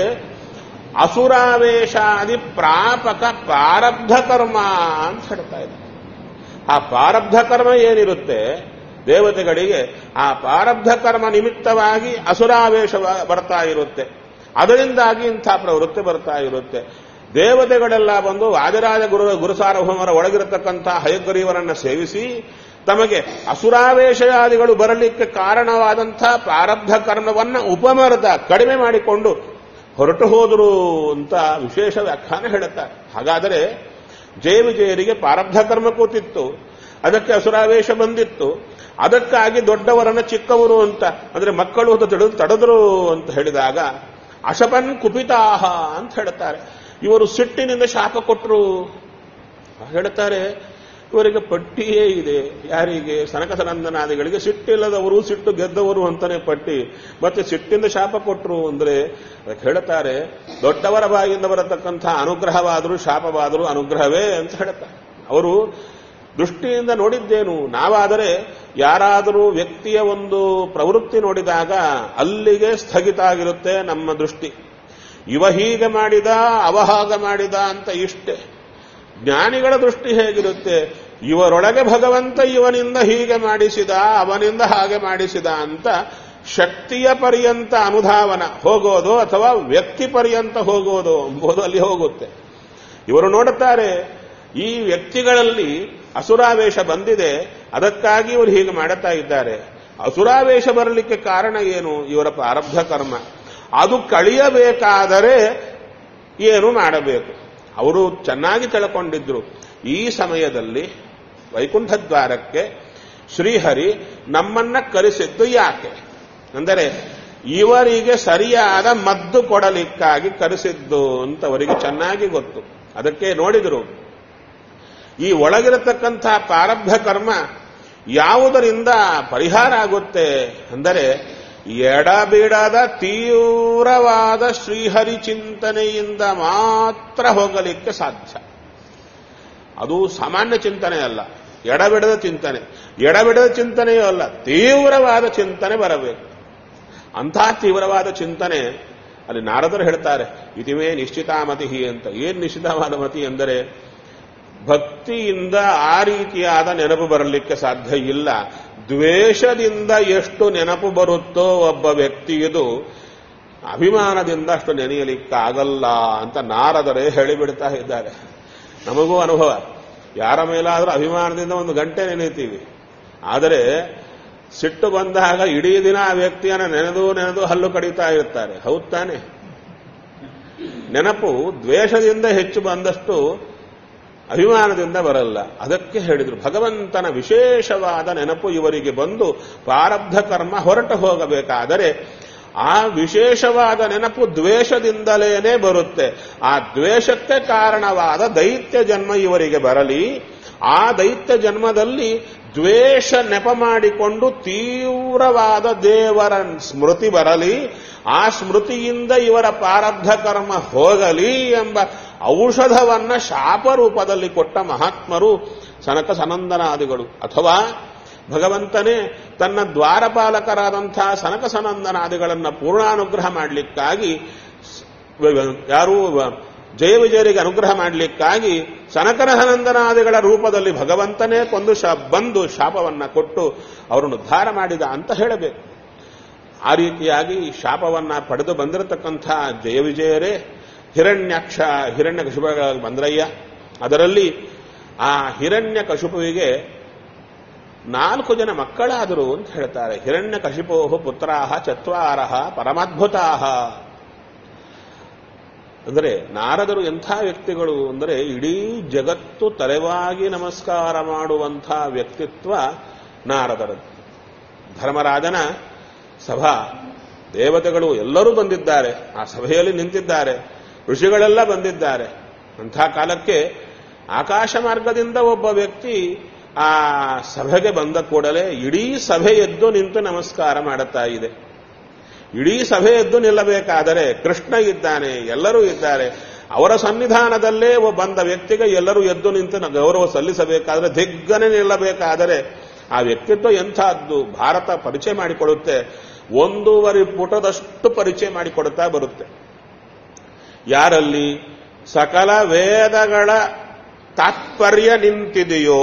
ಅಸುರಾವೇಶಾದಿ ಪ್ರಾಪಕ ಪ್ರಾರಬ್ಧ ಕರ್ಮ ಅಂತ ಹೇಳ್ತಾ ಇದ್ದಾರೆ ಆ ಪ್ರಾರಬ್ಧ ಕರ್ಮ ಏನಿರುತ್ತೆ ದೇವತೆಗಳಿಗೆ ಆ ಪ್ರಾರಬ್ಧ ಕರ್ಮ ನಿಮಿತ್ತವಾಗಿ ಅಸುರಾವೇಶ ಬರ್ತಾ ಇರುತ್ತೆ ಅದರಿಂದಾಗಿ ಇಂಥ ಪ್ರವೃತ್ತಿ ಬರ್ತಾ ಇರುತ್ತೆ ದೇವತೆಗಳೆಲ್ಲ ಬಂದು ವಾಜರಾಜ ಗುರು ಗುರುಸಾರ್ವಭೌಮರ ಒಳಗಿರತಕ್ಕಂಥ ಹಯಗ್ರೀವರನ್ನ ಸೇವಿಸಿ ತಮಗೆ ಅಸುರಾವೇಶಯಾದಿಗಳು ಬರಲಿಕ್ಕೆ ಕಾರಣವಾದಂಥ ಪ್ರಾರಬ್ಧ ಕರ್ಮವನ್ನ ಉಪಮರ್ದ ಕಡಿಮೆ ಮಾಡಿಕೊಂಡು ಹೊರಟು ಹೋದರು ಅಂತ ವಿಶೇಷ ವ್ಯಾಖ್ಯಾನ ಹೇಳುತ್ತಾರೆ ಹಾಗಾದರೆ ಜಯ ವಿಜಯರಿಗೆ ಪ್ರಾರಬ್ಧ ಕರ್ಮ ಕೂತಿತ್ತು ಅದಕ್ಕೆ ಅಸುರಾವೇಶ ಬಂದಿತ್ತು ಅದಕ್ಕಾಗಿ ದೊಡ್ಡವರನ್ನ ಚಿಕ್ಕವರು ಅಂತ ಅಂದ್ರೆ ಮಕ್ಕಳು ಅಂತ ತಿಳಿದು ತಡೆದ್ರು ಅಂತ ಹೇಳಿದಾಗ ಅಶಪನ್ ಕುಪಿತಾಹ ಅಂತ ಹೇಳ್ತಾರೆ ಇವರು ಸಿಟ್ಟಿನಿಂದ ಶಾಪ ಕೊಟ್ಟರು ಹೇಳ್ತಾರೆ ಇವರಿಗೆ ಪಟ್ಟಿಯೇ ಇದೆ ಯಾರಿಗೆ ಸನಕ ಸನಂದನಾದಿಗಳಿಗೆ ಸಿಟ್ಟಿಲ್ಲದವರು ಸಿಟ್ಟು ಗೆದ್ದವರು ಅಂತಾನೆ ಪಟ್ಟಿ ಮತ್ತೆ ಸಿಟ್ಟಿಂದ ಶಾಪ ಕೊಟ್ಟರು ಅಂದ್ರೆ ಅದಕ್ಕೆ ಹೇಳ್ತಾರೆ ದೊಡ್ಡವರ ಬಾಯಿಂದ ಬರತಕ್ಕಂಥ ಅನುಗ್ರಹವಾದರೂ ಶಾಪವಾದರೂ ಅನುಗ್ರಹವೇ ಅಂತ ಹೇಳ್ತಾರೆ ಅವರು ದೃಷ್ಟಿಯಿಂದ ನೋಡಿದ್ದೇನು ನಾವಾದರೆ ಯಾರಾದರೂ ವ್ಯಕ್ತಿಯ ಒಂದು ಪ್ರವೃತ್ತಿ ನೋಡಿದಾಗ ಅಲ್ಲಿಗೆ ಸ್ಥಗಿತ ಆಗಿರುತ್ತೆ ನಮ್ಮ ದೃಷ್ಟಿ ಇವ ಹೀಗೆ ಮಾಡಿದ ಅವ ಹಾಗೆ ಮಾಡಿದ ಅಂತ ಇಷ್ಟೇ ಜ್ಞಾನಿಗಳ ದೃಷ್ಟಿ ಹೇಗಿರುತ್ತೆ ಇವರೊಳಗೆ ಭಗವಂತ ಇವನಿಂದ ಹೀಗೆ ಮಾಡಿಸಿದ ಅವನಿಂದ ಹಾಗೆ ಮಾಡಿಸಿದ ಅಂತ ಶಕ್ತಿಯ ಪರ್ಯಂತ ಅನುಧಾವನ ಹೋಗೋದು ಅಥವಾ ವ್ಯಕ್ತಿ ಪರ್ಯಂತ ಹೋಗೋದು ಎಂಬುದು ಅಲ್ಲಿ ಹೋಗುತ್ತೆ ಇವರು ನೋಡುತ್ತಾರೆ ಈ ವ್ಯಕ್ತಿಗಳಲ್ಲಿ ಅಸುರಾವೇಶ ಬಂದಿದೆ ಅದಕ್ಕಾಗಿ ಇವರು ಹೀಗೆ ಮಾಡುತ್ತಾ ಇದ್ದಾರೆ ಅಸುರಾವೇಶ ಬರಲಿಕ್ಕೆ ಕಾರಣ ಏನು ಇವರ ಪ್ರಾರಬ್ಧ ಕರ್ಮ ಅದು ಕಳಿಯಬೇಕಾದರೆ ಏನು ಮಾಡಬೇಕು ಅವರು ಚೆನ್ನಾಗಿ ತಿಳ್ಕೊಂಡಿದ್ರು ಈ ಸಮಯದಲ್ಲಿ ವೈಕುಂಠ ದ್ವಾರಕ್ಕೆ ಶ್ರೀಹರಿ ನಮ್ಮನ್ನ ಕರೆಸಿದ್ದು ಯಾಕೆ ಅಂದರೆ ಇವರಿಗೆ ಸರಿಯಾದ ಮದ್ದು ಕೊಡಲಿಕ್ಕಾಗಿ ಕರೆಸಿದ್ದು ಅಂತ ಅವರಿಗೆ ಚೆನ್ನಾಗಿ ಗೊತ್ತು ಅದಕ್ಕೆ ನೋಡಿದರು ಈ ಒಳಗಿರತಕ್ಕಂಥ ಪ್ರಾರಬ್ಧ ಕರ್ಮ ಯಾವುದರಿಂದ ಪರಿಹಾರ ಆಗುತ್ತೆ ಅಂದರೆ ಎಡಬಿಡದ ತೀವ್ರವಾದ ಶ್ರೀಹರಿ ಚಿಂತನೆಯಿಂದ ಮಾತ್ರ ಹೋಗಲಿಕ್ಕೆ ಸಾಧ್ಯ ಅದು ಸಾಮಾನ್ಯ ಚಿಂತನೆ ಅಲ್ಲ ಎಡಬಿಡದ ಚಿಂತನೆ ಎಡಬಿಡದ ಚಿಂತನೆಯೂ ಅಲ್ಲ ತೀವ್ರವಾದ ಚಿಂತನೆ ಬರಬೇಕು ಅಂಥ ತೀವ್ರವಾದ ಚಿಂತನೆ ಅಲ್ಲಿ ನಾರದರು ಹೇಳ್ತಾರೆ ಇದುವೇ ನಿಶ್ಚಿತಾಮತಿ ಅಂತ ಏನ್ ನಿಶ್ಚಿತವಾದ ಮತಿ ಎಂದರೆ ಭಕ್ತಿಯಿಂದ ಆ ರೀತಿಯಾದ ನೆನಪು ಬರಲಿಕ್ಕೆ ಸಾಧ್ಯ ಇಲ್ಲ ದ್ವೇಷದಿಂದ ಎಷ್ಟು ನೆನಪು ಬರುತ್ತೋ ಒಬ್ಬ ವ್ಯಕ್ತಿಯದು ಅಭಿಮಾನದಿಂದ ಅಷ್ಟು ನೆನೆಯಲಿಕ್ಕಾಗಲ್ಲ ಅಂತ ನಾರದರೇ ಹೇಳಿಬಿಡ್ತಾ ಇದ್ದಾರೆ ನಮಗೂ ಅನುಭವ ಯಾರ ಮೇಲಾದರೂ ಅಭಿಮಾನದಿಂದ ಒಂದು ಗಂಟೆ ನೆನೆಯುತ್ತೀವಿ ಆದರೆ ಸಿಟ್ಟು ಬಂದಾಗ ಇಡೀ ದಿನ ಆ ವ್ಯಕ್ತಿಯನ್ನು ನೆನೆದು ನೆನೆದು ಹಲ್ಲು ಕಡಿತಾ ಇರ್ತಾರೆ ಹೌದ್ ತಾನೆ ನೆನಪು ದ್ವೇಷದಿಂದ ಹೆಚ್ಚು ಬಂದಷ್ಟು ಅಭಿಮಾನದಿಂದ ಬರಲ್ಲ ಅದಕ್ಕೆ ಹೇಳಿದ್ರು ಭಗವಂತನ ವಿಶೇಷವಾದ ನೆನಪು ಇವರಿಗೆ ಬಂದು ಪ್ರಾರಬ್ಧ ಕರ್ಮ ಹೊರಟು ಹೋಗಬೇಕಾದರೆ ಆ ವಿಶೇಷವಾದ ನೆನಪು ದ್ವೇಷದಿಂದಲೇನೆ ಬರುತ್ತೆ ಆ ದ್ವೇಷಕ್ಕೆ ಕಾರಣವಾದ ದೈತ್ಯ ಜನ್ಮ ಇವರಿಗೆ ಬರಲಿ ಆ ದೈತ್ಯ ಜನ್ಮದಲ್ಲಿ ದ್ವೇಷ ನೆಪ ಮಾಡಿಕೊಂಡು ತೀವ್ರವಾದ ದೇವರ ಸ್ಮೃತಿ ಬರಲಿ ಆ ಸ್ಮೃತಿಯಿಂದ ಇವರ ಪ್ರಾರಬ್ಧ ಕರ್ಮ ಹೋಗಲಿ ಎಂಬ ಔಷಧವನ್ನ ಶಾಪ ರೂಪದಲ್ಲಿ ಕೊಟ್ಟ ಮಹಾತ್ಮರು ಸನಕ ಸನಂದನಾದಿಗಳು ಅಥವಾ ಭಗವಂತನೇ ತನ್ನ ದ್ವಾರಪಾಲಕರಾದಂತಹ ಸನಕ ಸನಂದನಾದಿಗಳನ್ನು ಪೂರ್ಣಾನುಗ್ರಹ ಮಾಡಲಿಕ್ಕಾಗಿ ಯಾರು ಜಯ ವಿಜಯರಿಗೆ ಅನುಗ್ರಹ ಮಾಡಲಿಕ್ಕಾಗಿ ಸನಕನ ಸನಂದನಾದಿಗಳ ರೂಪದಲ್ಲಿ ಭಗವಂತನೇ ಕೊಂದು ಶಾ ಬಂದು ಶಾಪವನ್ನ ಕೊಟ್ಟು ಅವರನ್ನು ಉದ್ಧಾರ ಮಾಡಿದ ಅಂತ ಹೇಳಬೇಕು ಆ ರೀತಿಯಾಗಿ ಶಾಪವನ್ನ ಪಡೆದು ಬಂದಿರತಕ್ಕಂಥ ಜಯ ವಿಜಯರೇ ಹಿರಣ್ಯಾಕ್ಷ ಹಿರಣ್ಯ ಕಶುಪಗಳಾಗಿ ಬಂದ್ರಯ್ಯ ಅದರಲ್ಲಿ ಆ ಹಿರಣ್ಯ ಕಶುಪುವಿಗೆ ನಾಲ್ಕು ಜನ ಮಕ್ಕಳಾದರು ಅಂತ ಹೇಳ್ತಾರೆ ಹಿರಣ್ಯ ಕಶಿಪೋ ಪುತ್ರಾಹ ಚತ್ವಾರಹ ಪರಮಾದ್ಭುತಾಹ ಅಂದರೆ ನಾರದರು ಎಂಥ ವ್ಯಕ್ತಿಗಳು ಅಂದರೆ ಇಡೀ ಜಗತ್ತು ತಲೆವಾಗಿ ನಮಸ್ಕಾರ ಮಾಡುವಂಥ ವ್ಯಕ್ತಿತ್ವ ನಾರದರದ್ದು ಧರ್ಮರಾಜನ ಸಭಾ ದೇವತೆಗಳು ಎಲ್ಲರೂ ಬಂದಿದ್ದಾರೆ ಆ ಸಭೆಯಲ್ಲಿ ನಿಂತಿದ್ದಾರೆ ಋಷಿಗಳೆಲ್ಲ ಬಂದಿದ್ದಾರೆ ಅಂಥ ಕಾಲಕ್ಕೆ ಆಕಾಶ ಮಾರ್ಗದಿಂದ ಒಬ್ಬ ವ್ಯಕ್ತಿ ಆ ಸಭೆಗೆ ಬಂದ ಕೂಡಲೇ ಇಡೀ ಸಭೆ ಎದ್ದು ನಿಂತು ನಮಸ್ಕಾರ ಮಾಡುತ್ತಾ ಇದೆ ಇಡೀ ಸಭೆ ಎದ್ದು ನಿಲ್ಲಬೇಕಾದರೆ ಕೃಷ್ಣ ಇದ್ದಾನೆ ಎಲ್ಲರೂ ಇದ್ದಾರೆ ಅವರ ಸನ್ನಿಧಾನದಲ್ಲೇ ಬಂದ ವ್ಯಕ್ತಿಗೆ ಎಲ್ಲರೂ ಎದ್ದು ನಿಂತು ಗೌರವ ಸಲ್ಲಿಸಬೇಕಾದರೆ ದಿಗ್ಗನೆ ನಿಲ್ಲಬೇಕಾದರೆ ಆ ವ್ಯಕ್ತಿತ್ವ ಎಂಥದ್ದು ಭಾರತ ಪರಿಚಯ ಮಾಡಿಕೊಡುತ್ತೆ ಒಂದೂವರೆ ಪುಟದಷ್ಟು ಪರಿಚಯ ಮಾಡಿಕೊಡುತ್ತಾ ಬರುತ್ತೆ ಯಾರಲ್ಲಿ ಸಕಲ ವೇದಗಳ ತಾತ್ಪರ್ಯ ನಿಂತಿದೆಯೋ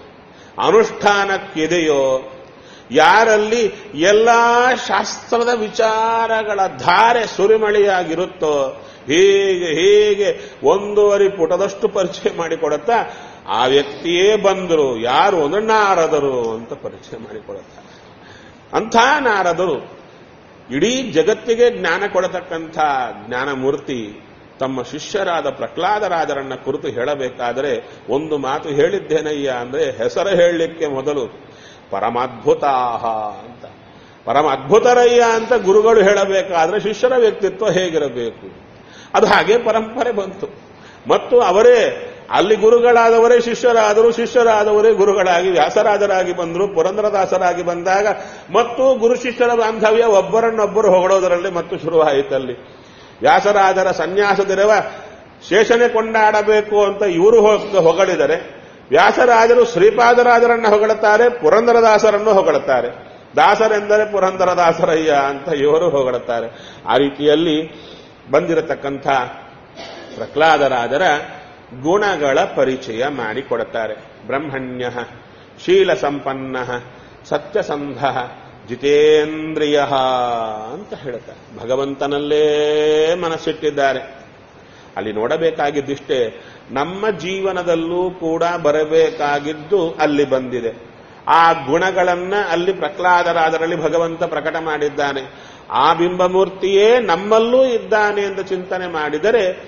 ಅನುಷ್ಠಾನಕ್ಕಿದೆಯೋ ಯಾರಲ್ಲಿ ಎಲ್ಲಾ ಶಾಸ್ತ್ರದ ವಿಚಾರಗಳ ಧಾರೆ ಸುರಿಮಳೆಯಾಗಿರುತ್ತೋ ಹೀಗೆ ಹೀಗೆ ಒಂದೂವರೆ ಪುಟದಷ್ಟು ಪರಿಚಯ ಮಾಡಿಕೊಡುತ್ತಾ ಆ ವ್ಯಕ್ತಿಯೇ ಬಂದರು ಯಾರು ಅಂದ್ರೆ ನಾರದರು ಅಂತ ಪರಿಚಯ ಮಾಡಿಕೊಡುತ್ತಾರೆ ಅಂಥ ನಾರದರು ಇಡೀ ಜಗತ್ತಿಗೆ ಜ್ಞಾನ ಕೊಡತಕ್ಕಂಥ ಜ್ಞಾನಮೂರ್ತಿ ತಮ್ಮ ಶಿಷ್ಯರಾದ ಪ್ರಹ್ಲಾದರಾಜರನ್ನ ಕುರಿತು ಹೇಳಬೇಕಾದರೆ ಒಂದು ಮಾತು ಹೇಳಿದ್ದೇನಯ್ಯ ಅಂದ್ರೆ ಹೆಸರು ಹೇಳಲಿಕ್ಕೆ ಮೊದಲು ಪರಮಾದ್ಭುತಾಹ ಅಂತ ಪರಮ ಅದ್ಭುತರಯ್ಯ ಅಂತ ಗುರುಗಳು ಹೇಳಬೇಕಾದ್ರೆ ಶಿಷ್ಯರ ವ್ಯಕ್ತಿತ್ವ ಹೇಗಿರಬೇಕು ಅದು ಹಾಗೆ ಪರಂಪರೆ ಬಂತು ಮತ್ತು ಅವರೇ ಅಲ್ಲಿ ಗುರುಗಳಾದವರೇ ಶಿಷ್ಯರಾದರು ಶಿಷ್ಯರಾದವರೇ ಗುರುಗಳಾಗಿ ವ್ಯಾಸರಾಜರಾಗಿ ಬಂದರು ಪುರಂದರದಾಸರಾಗಿ ಬಂದಾಗ ಮತ್ತು ಗುರು ಶಿಷ್ಯರ ಬಾಂಧವ್ಯ ಒಬ್ಬರನ್ನೊಬ್ಬರು ಹೊಗಳೋದರಲ್ಲಿ ಮತ್ತು ಶುರುವಾಯಿತಲ್ಲಿ ವ್ಯಾಸರಾಜರ ಸನ್ಯಾಸದಿರವ ಶೇಷನೆ ಕೊಂಡಾಡಬೇಕು ಅಂತ ಇವರು ಹೊಗಳಿದರೆ ವ್ಯಾಸರಾಜರು ಶ್ರೀಪಾದರಾಜರನ್ನ ಹೊಗಳುತ್ತಾರೆ ಪುರಂದರದಾಸರನ್ನು ಹೊಗಳುತ್ತಾರೆ ದಾಸರೆಂದರೆ ಪುರಂದರದಾಸರಯ್ಯ ಅಂತ ಇವರು ಹೊಗಳುತ್ತಾರೆ ಆ ರೀತಿಯಲ್ಲಿ ಬಂದಿರತಕ್ಕಂಥ ಪ್ರಹ್ಲಾದರಾಜರ ಗುಣಗಳ ಪರಿಚಯ ಮಾಡಿಕೊಡುತ್ತಾರೆ ಬ್ರಹ್ಮಣ್ಯ ಶೀಲ ಸಂಪನ್ನ ಸತ್ಯಸಂಧ ಜಿತೇಂದ್ರಿಯ ಅಂತ ಹೇಳುತ್ತಾರೆ ಭಗವಂತನಲ್ಲೇ ಮನಸ್ಸಿಟ್ಟಿದ್ದಾರೆ ಅಲ್ಲಿ ನೋಡಬೇಕಾಗಿದ್ದಿಷ್ಟೇ ನಮ್ಮ ಜೀವನದಲ್ಲೂ ಕೂಡ ಬರಬೇಕಾಗಿದ್ದು ಅಲ್ಲಿ ಬಂದಿದೆ ಆ ಗುಣಗಳನ್ನ ಅಲ್ಲಿ ಪ್ರಹ್ಲಾದರಾದರಲ್ಲಿ ಭಗವಂತ ಪ್ರಕಟ ಮಾಡಿದ್ದಾನೆ ಆ ಬಿಂಬಮೂರ್ತಿಯೇ ನಮ್ಮಲ್ಲೂ ಇದ್ದಾನೆ ಎಂದು ಚಿಂತನೆ ಮಾಡಿದರೆ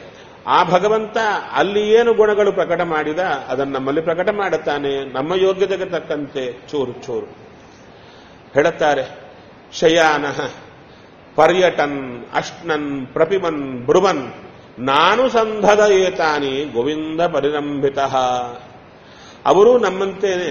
ಆ ಭಗವಂತ ಅಲ್ಲಿ ಏನು ಗುಣಗಳು ಪ್ರಕಟ ಮಾಡಿದ ಅದನ್ನು ನಮ್ಮಲ್ಲಿ ಪ್ರಕಟ ಮಾಡುತ್ತಾನೆ ನಮ್ಮ ಯೋಗ್ಯತೆಗೆ ತಕ್ಕಂತೆ ಚೂರು ಚೂರು ಹೇಳುತ್ತಾರೆ ಶಯಾನ ಪರ್ಯಟನ್ ಅಶ್ನನ್ ಪ್ರಪಿಮನ್ ಬ್ರುವನ್ ನಾನು ಸಂಧದ ಏತಾನಿ ಗೋವಿಂದ ಪರಿರಂಭಿತ ಅವರು ನಮ್ಮಂತೇನೆ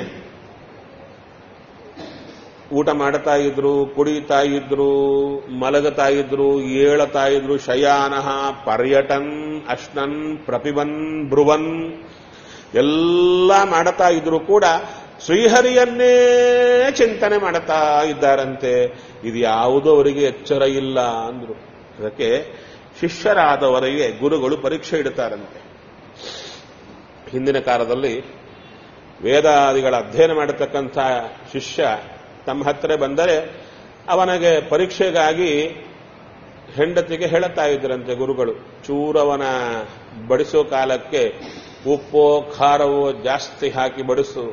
ಊಟ ಮಾಡ್ತಾ ಇದ್ರು ಕುಡಿತಾ ಇದ್ರು ಮಲಗತಾ ಇದ್ರು ಏಳತಾ ಇದ್ರು ಶಯಾನ ಪರ್ಯಟನ್ ಅಶ್ನನ್ ಪ್ರಪಿಬನ್ ಬ್ರುವನ್ ಎಲ್ಲ ಮಾಡುತ್ತಾ ಇದ್ರು ಕೂಡ ಶ್ರೀಹರಿಯನ್ನೇ ಚಿಂತನೆ ಮಾಡುತ್ತಾ ಇದ್ದಾರಂತೆ ಇದು ಯಾವುದೂ ಅವರಿಗೆ ಎಚ್ಚರ ಇಲ್ಲ ಅಂದ್ರು ಅದಕ್ಕೆ ಶಿಷ್ಯರಾದವರಿಗೆ ಗುರುಗಳು ಪರೀಕ್ಷೆ ಇಡುತ್ತಾರಂತೆ ಹಿಂದಿನ ಕಾಲದಲ್ಲಿ ವೇದಾದಿಗಳ ಅಧ್ಯಯನ ಮಾಡತಕ್ಕಂಥ ಶಿಷ್ಯ ತಮ್ಮ ಹತ್ತಿರ ಬಂದರೆ ಅವನಿಗೆ ಪರೀಕ್ಷೆಗಾಗಿ ಹೆಂಡತಿಗೆ ಹೇಳುತ್ತಾ ಇದ್ರಂತೆ ಗುರುಗಳು ಚೂರವನ ಬಡಿಸೋ ಕಾಲಕ್ಕೆ ಉಪ್ಪೋ ಖಾರವೋ ಜಾಸ್ತಿ ಹಾಕಿ ಬಡಿಸು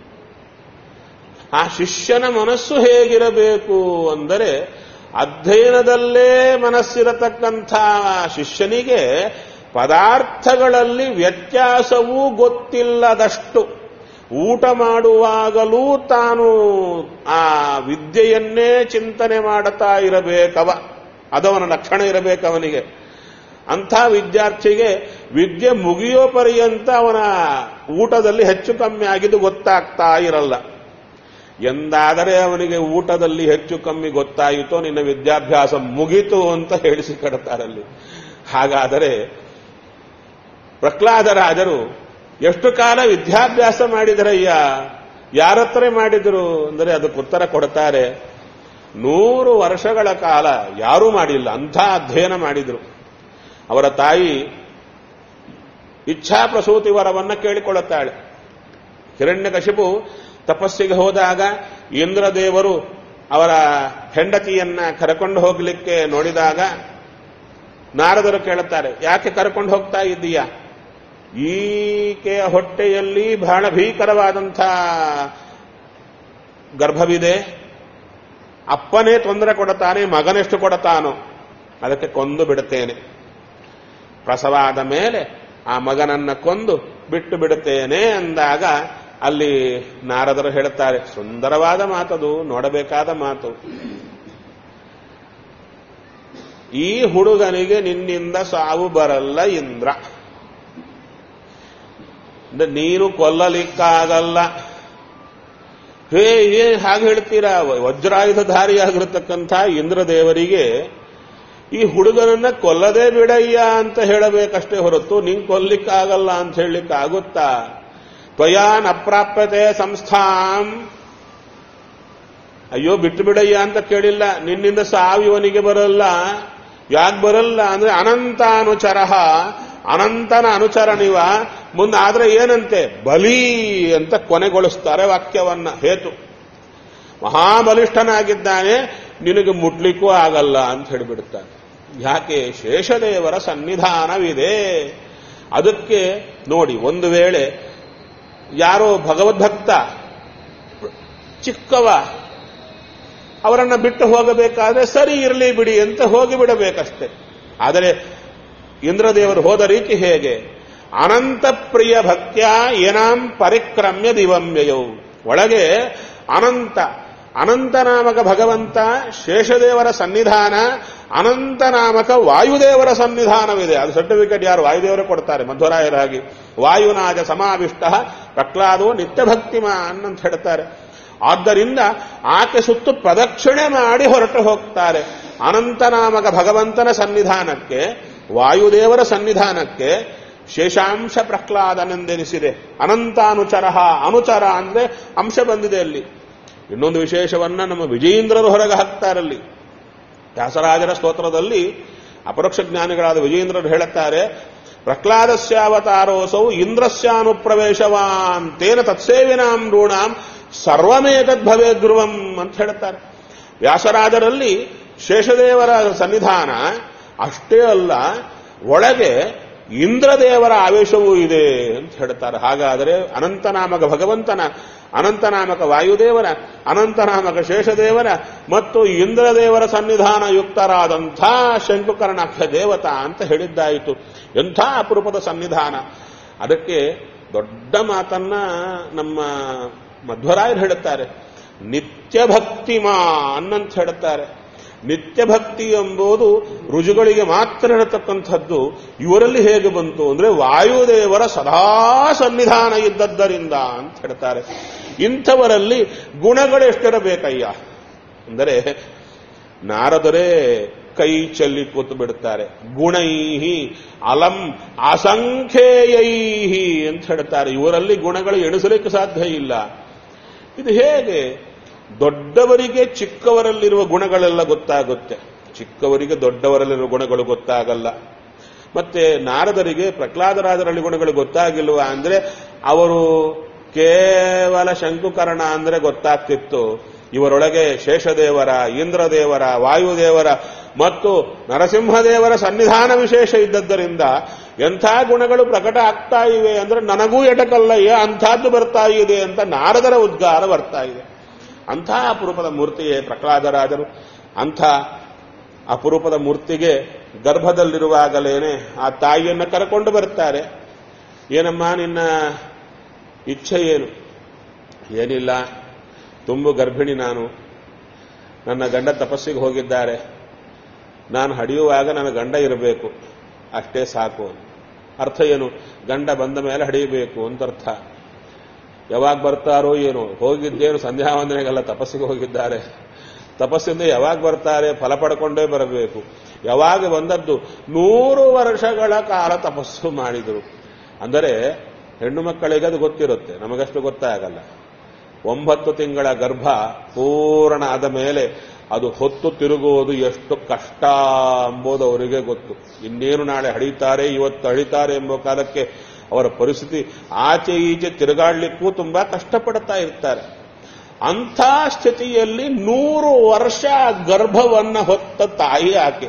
ಆ ಶಿಷ್ಯನ ಮನಸ್ಸು ಹೇಗಿರಬೇಕು ಅಂದರೆ ಅಧ್ಯಯನದಲ್ಲೇ ಮನಸ್ಸಿರತಕ್ಕಂಥ ಶಿಷ್ಯನಿಗೆ ಪದಾರ್ಥಗಳಲ್ಲಿ ವ್ಯತ್ಯಾಸವೂ ಗೊತ್ತಿಲ್ಲದಷ್ಟು ಊಟ ಮಾಡುವಾಗಲೂ ತಾನು ಆ ವಿದ್ಯೆಯನ್ನೇ ಚಿಂತನೆ ಮಾಡುತ್ತಾ ಇರಬೇಕವ ಅದವನ ಲಕ್ಷಣ ಇರಬೇಕವನಿಗೆ ಅಂಥ ವಿದ್ಯಾರ್ಥಿಗೆ ವಿದ್ಯೆ ಮುಗಿಯೋ ಪರ್ಯಂತ ಅವನ ಊಟದಲ್ಲಿ ಹೆಚ್ಚು ಕಮ್ಮಿ ಆಗಿದ್ದು ಗೊತ್ತಾಗ್ತಾ ಇರಲ್ಲ ಎಂದಾದರೆ ಅವನಿಗೆ ಊಟದಲ್ಲಿ ಹೆಚ್ಚು ಕಮ್ಮಿ ಗೊತ್ತಾಯಿತೋ ನಿನ್ನ ವಿದ್ಯಾಭ್ಯಾಸ ಮುಗಿತು ಅಂತ ಹೇಳಿಸಿ ಕಡ್ತಾರಲ್ಲಿ ಹಾಗಾದರೆ ಪ್ರಹ್ಲಾದರಾಜರು ಎಷ್ಟು ಕಾಲ ವಿದ್ಯಾಭ್ಯಾಸ ಮಾಡಿದರಯ್ಯ ಯಾರತ್ರ ಮಾಡಿದರು ಅಂದರೆ ಅದಕ್ಕೆ ಉತ್ತರ ಕೊಡ್ತಾರೆ ನೂರು ವರ್ಷಗಳ ಕಾಲ ಯಾರೂ ಮಾಡಿಲ್ಲ ಅಂಥ ಅಧ್ಯಯನ ಮಾಡಿದರು ಅವರ ತಾಯಿ ಇಚ್ಛಾಪ್ರಸೂತಿ ವರವನ್ನ ಕೇಳಿಕೊಳ್ಳುತ್ತಾಳೆ ಹಿರಣ್ಯಕಶಿಪು ತಪಸ್ಸಿಗೆ ಹೋದಾಗ ಇಂದ್ರದೇವರು ಅವರ ಹೆಂಡತಿಯನ್ನ ಕರ್ಕೊಂಡು ಹೋಗ್ಲಿಕ್ಕೆ ನೋಡಿದಾಗ ನಾರದರು ಕೇಳುತ್ತಾರೆ ಯಾಕೆ ಕರ್ಕೊಂಡು ಹೋಗ್ತಾ ಇದ್ದೀಯಾ ಈಕೆಯ ಹೊಟ್ಟೆಯಲ್ಲಿ ಬಹಳ ಭೀಕರವಾದಂಥ ಗರ್ಭವಿದೆ ಅಪ್ಪನೇ ತೊಂದರೆ ಕೊಡುತ್ತಾನೆ ಮಗನೆಷ್ಟು ಕೊಡುತ್ತಾನೋ ಅದಕ್ಕೆ ಕೊಂದು ಬಿಡುತ್ತೇನೆ ಪ್ರಸವ ಆದ ಮೇಲೆ ಆ ಮಗನನ್ನ ಕೊಂದು ಬಿಟ್ಟು ಬಿಡುತ್ತೇನೆ ಅಂದಾಗ ಅಲ್ಲಿ ನಾರದರು ಹೇಳುತ್ತಾರೆ ಸುಂದರವಾದ ಮಾತದು ನೋಡಬೇಕಾದ ಮಾತು ಈ ಹುಡುಗನಿಗೆ ನಿನ್ನಿಂದ ಸಾವು ಬರಲ್ಲ ಇಂದ್ರ ಅಂದ್ರೆ ನೀನು ಕೊಲ್ಲಲಿಕ್ಕಾಗಲ್ಲ ಹೇ ಏ ಹಾಗೆ ಹೇಳ್ತೀರಾ ವಜ್ರಾಯುಧಧಾರಿಯಾಗಿರತಕ್ಕಂಥ ಇಂದ್ರದೇವರಿಗೆ ಈ ಹುಡುಗನನ್ನ ಕೊಲ್ಲದೇ ಬಿಡಯ್ಯ ಅಂತ ಹೇಳಬೇಕಷ್ಟೇ ಹೊರತು ನಿಂಗೆ ಕೊಲ್ಲಿಕ್ಕಾಗಲ್ಲ ಅಂತ ಹೇಳಲಿಕ್ಕಾಗುತ್ತಾ ತ್ವಯಾ ನಪ್ರಾಪ್ಯತೆ ಸಂಸ್ಥಾಂ ಅಯ್ಯೋ ಬಿಟ್ಟು ಬಿಡಯ್ಯ ಅಂತ ಕೇಳಿಲ್ಲ ನಿನ್ನಿಂದ ಸಾವು ಇವನಿಗೆ ಬರಲ್ಲ ಯಾಕೆ ಬರಲ್ಲ ಅಂದ್ರೆ ಅನಂತ ಅನುಚರ ಅನಂತನ ಅನುಚರಣಿವ ಮುಂದಾದ್ರೆ ಏನಂತೆ ಬಲಿ ಅಂತ ಕೊನೆಗೊಳಿಸ್ತಾರೆ ವಾಕ್ಯವನ್ನ ಹೇತು ಮಹಾಬಲಿಷ್ಠನಾಗಿದ್ದಾನೆ ನಿನಗೆ ಮುಟ್ಲಿಕ್ಕೂ ಆಗಲ್ಲ ಅಂತ ಹೇಳಿಬಿಡುತ್ತಾನೆ ಯಾಕೆ ಶೇಷದೇವರ ಸನ್ನಿಧಾನವಿದೆ ಅದಕ್ಕೆ ನೋಡಿ ಒಂದು ವೇಳೆ ಯಾರೋ ಭಗವದ್ಭಕ್ತ ಚಿಕ್ಕವ ಅವರನ್ನ ಬಿಟ್ಟು ಹೋಗಬೇಕಾದ್ರೆ ಸರಿ ಇರಲಿ ಬಿಡಿ ಅಂತ ಹೋಗಿಬಿಡಬೇಕಷ್ಟೆ ಆದರೆ ಇಂದ್ರದೇವರು ಹೋದ ರೀತಿ ಹೇಗೆ ಅನಂತ ಪ್ರಿಯ ಭಕ್ತ್ಯ ಏನಾಂ ಪರಿಕ್ರಮ್ಯ ದಿವಂವ್ಯಯೌ ಒಳಗೆ ಅನಂತ ಅನಂತನಾಮಕ ಭಗವಂತ ಶೇಷದೇವರ ಸನ್ನಿಧಾನ ಅನಂತನಾಮಕ ವಾಯುದೇವರ ಸನ್ನಿಧಾನವಿದೆ ಅದು ಸರ್ಟಿಫಿಕೇಟ್ ಯಾರು ವಾಯುದೇವರು ಕೊಡ್ತಾರೆ ಮಧ್ವರಾಯರಾಗಿ ವಾಯುನಾಜ ಸಮಾವಿಷ್ಟ ಪ್ರಹ್ಲಾದೋ ನಿತ್ಯ ಭಕ್ತಿಮಾನ್ ಅಂತ ಹೇಳ್ತಾರೆ ಆದ್ದರಿಂದ ಆಕೆ ಸುತ್ತು ಪ್ರದಕ್ಷಿಣೆ ಮಾಡಿ ಹೊರಟು ಹೋಗ್ತಾರೆ ಅನಂತನಾಮಕ ಭಗವಂತನ ಸನ್ನಿಧಾನಕ್ಕೆ ವಾಯುದೇವರ ಸನ್ನಿಧಾನಕ್ಕೆ ಶೇಷಾಂಶ ಪ್ರಹ್ಲಾದನೆಂದೆನಿಸಿದೆ ಅನಂತಾನುಚರ ಅನುಚರ ಅಂದ್ರೆ ಅಂಶ ಬಂದಿದೆ ಅಲ್ಲಿ ಇನ್ನೊಂದು ವಿಶೇಷವನ್ನ ನಮ್ಮ ವಿಜಯೇಂದ್ರರು ಹೊರಗೆ ಹಾಕ್ತಾರಲ್ಲಿ ವ್ಯಾಸರಾಜರ ಸ್ತೋತ್ರದಲ್ಲಿ ಅಪರೋಕ್ಷ ಜ್ಞಾನಿಗಳಾದ ವಿಜಯೇಂದ್ರರು ಹೇಳುತ್ತಾರೆ ಪ್ರಹ್ಲಾದಸ್ಯಾವತಾರೋಸೌ ಇಂದ್ರಸ್ಯಾನುಪ್ರವೇಶವಾನ್ ತೇನ ತತ್ಸೇವಿನಾಂ ರೂಣಾಂ ಸರ್ವಮೇತದ್ಭವೇ ಧ್ರುವಂ ಅಂತ ಹೇಳುತ್ತಾರೆ ವ್ಯಾಸರಾಜರಲ್ಲಿ ಶೇಷದೇವರ ಸನ್ನಿಧಾನ ಅಷ್ಟೇ ಅಲ್ಲ ಒಳಗೆ ಇಂದ್ರದೇವರ ಆವೇಶವೂ ಇದೆ ಅಂತ ಹೇಳ್ತಾರೆ ಹಾಗಾದರೆ ಅನಂತನಾಮಕ ಭಗವಂತನ ಅನಂತನಾಮಕ ವಾಯುದೇವರ ಅನಂತನಾಮಕ ಶೇಷದೇವರ ಮತ್ತು ಇಂದ್ರದೇವರ ಸನ್ನಿಧಾನ ಯುಕ್ತರಾದಂಥ ಶಂಕುಕರ್ಣಾಖ್ಯ ದೇವತಾ ಅಂತ ಹೇಳಿದ್ದಾಯಿತು ಎಂಥ ಅಪರೂಪದ ಸನ್ನಿಧಾನ ಅದಕ್ಕೆ ದೊಡ್ಡ ಮಾತನ್ನ ನಮ್ಮ ಮಧ್ವರಾಯರು ಹೇಳುತ್ತಾರೆ ನಿತ್ಯ ಭಕ್ತಿಮಾ ಅನ್ನಂತ ಹೇಳುತ್ತಾರೆ ನಿತ್ಯ ಭಕ್ತಿ ಎಂಬುದು ರುಜುಗಳಿಗೆ ಮಾತ್ರ ಇರತಕ್ಕಂಥದ್ದು ಇವರಲ್ಲಿ ಹೇಗೆ ಬಂತು ಅಂದ್ರೆ ವಾಯುದೇವರ ಸದಾ ಸನ್ನಿಧಾನ ಇದ್ದದ್ದರಿಂದ ಅಂತ ಹೇಳ್ತಾರೆ ಇಂಥವರಲ್ಲಿ ಗುಣಗಳು ಎಷ್ಟಿರಬೇಕಯ್ಯ ಅಂದರೆ ನಾರದರೇ ಕೈ ಚೆಲ್ಲಿ ಕೂತು ಬಿಡುತ್ತಾರೆ ಗುಣೈಹಿ ಅಲಂ ಅಸಂಖ್ಯೇಯೈಹಿ ಅಂತ ಹೇಳ್ತಾರೆ ಇವರಲ್ಲಿ ಗುಣಗಳು ಎಣಿಸಲಿಕ್ಕೆ ಸಾಧ್ಯ ಇಲ್ಲ ಇದು ಹೇಗೆ ದೊಡ್ಡವರಿಗೆ ಚಿಕ್ಕವರಲ್ಲಿರುವ ಗುಣಗಳೆಲ್ಲ ಗೊತ್ತಾಗುತ್ತೆ ಚಿಕ್ಕವರಿಗೆ ದೊಡ್ಡವರಲ್ಲಿರುವ ಗುಣಗಳು ಗೊತ್ತಾಗಲ್ಲ ಮತ್ತೆ ನಾರದರಿಗೆ ಪ್ರಹ್ಲಾದರಾಜರಲ್ಲಿ ಗುಣಗಳು ಗೊತ್ತಾಗಿಲ್ವಾ ಅಂದ್ರೆ ಅವರು ಕೇವಲ ಶಂಕುಕರ್ಣ ಅಂದ್ರೆ ಗೊತ್ತಾಗ್ತಿತ್ತು ಇವರೊಳಗೆ ಶೇಷದೇವರ ಇಂದ್ರದೇವರ ವಾಯುದೇವರ ಮತ್ತು ನರಸಿಂಹದೇವರ ಸನ್ನಿಧಾನ ವಿಶೇಷ ಇದ್ದದ್ದರಿಂದ ಎಂಥ ಗುಣಗಳು ಪ್ರಕಟ ಆಗ್ತಾ ಇವೆ ಅಂದ್ರೆ ನನಗೂ ಎಟಕಲ್ಲಯ್ಯ ಅಂಥದ್ದು ಬರ್ತಾ ಇದೆ ಅಂತ ನಾರದರ ಉದ್ಗಾರ ಬರ್ತಾ ಇದೆ ಅಂಥ ಅಪರೂಪದ ಮೂರ್ತಿಯೇ ಪ್ರಹ್ಲಾದರಾಜರು ಅಂಥ ಅಪರೂಪದ ಮೂರ್ತಿಗೆ ಗರ್ಭದಲ್ಲಿರುವಾಗಲೇನೆ ಆ ತಾಯಿಯನ್ನು ಕರ್ಕೊಂಡು ಬರ್ತಾರೆ ಏನಮ್ಮ ನಿನ್ನ ಇಚ್ಛೆ ಏನು ಏನಿಲ್ಲ ತುಂಬು ಗರ್ಭಿಣಿ ನಾನು ನನ್ನ ಗಂಡ ತಪಸ್ಸಿಗೆ ಹೋಗಿದ್ದಾರೆ ನಾನು ಹಡಿಯುವಾಗ ನನ್ನ ಗಂಡ ಇರಬೇಕು ಅಷ್ಟೇ ಸಾಕು ಅರ್ಥ ಏನು ಗಂಡ ಬಂದ ಮೇಲೆ ಹಡಿಯಬೇಕು ಅಂತ ಅರ್ಥ ಯಾವಾಗ ಬರ್ತಾರೋ ಏನೋ ಹೋಗಿದ್ದೇನು ಸಂಧ್ಯಾ ವಂದನೆಗೆಲ್ಲ ತಪಸ್ಸಿಗೆ ಹೋಗಿದ್ದಾರೆ ತಪಸ್ಸಿಂದ ಯಾವಾಗ ಬರ್ತಾರೆ ಫಲ ಪಡ್ಕೊಂಡೇ ಬರಬೇಕು ಯಾವಾಗ ಬಂದದ್ದು ನೂರು ವರ್ಷಗಳ ಕಾಲ ತಪಸ್ಸು ಮಾಡಿದರು ಅಂದರೆ ಹೆಣ್ಣು ಮಕ್ಕಳಿಗೆ ಅದು ಗೊತ್ತಿರುತ್ತೆ ನಮಗಷ್ಟು ಗೊತ್ತಾಗಲ್ಲ ಒಂಬತ್ತು ತಿಂಗಳ ಗರ್ಭ ಪೂರ್ಣ ಆದ ಮೇಲೆ ಅದು ಹೊತ್ತು ತಿರುಗುವುದು ಎಷ್ಟು ಕಷ್ಟ ಎಂಬುದು ಅವರಿಗೆ ಗೊತ್ತು ಇನ್ನೇನು ನಾಳೆ ಹಡಿತಾರೆ ಇವತ್ತು ಹಡಿತಾರೆ ಎಂಬ ಕಾಲಕ್ಕೆ ಅವರ ಪರಿಸ್ಥಿತಿ ಆಚೆ ಈಚೆ ತಿರುಗಾಡ್ಲಿಕ್ಕೂ ತುಂಬಾ ಕಷ್ಟಪಡ್ತಾ ಇರ್ತಾರೆ ಅಂಥ ಸ್ಥಿತಿಯಲ್ಲಿ ನೂರು ವರ್ಷ ಗರ್ಭವನ್ನ ಹೊತ್ತ ತಾಯಿ ಆಕೆ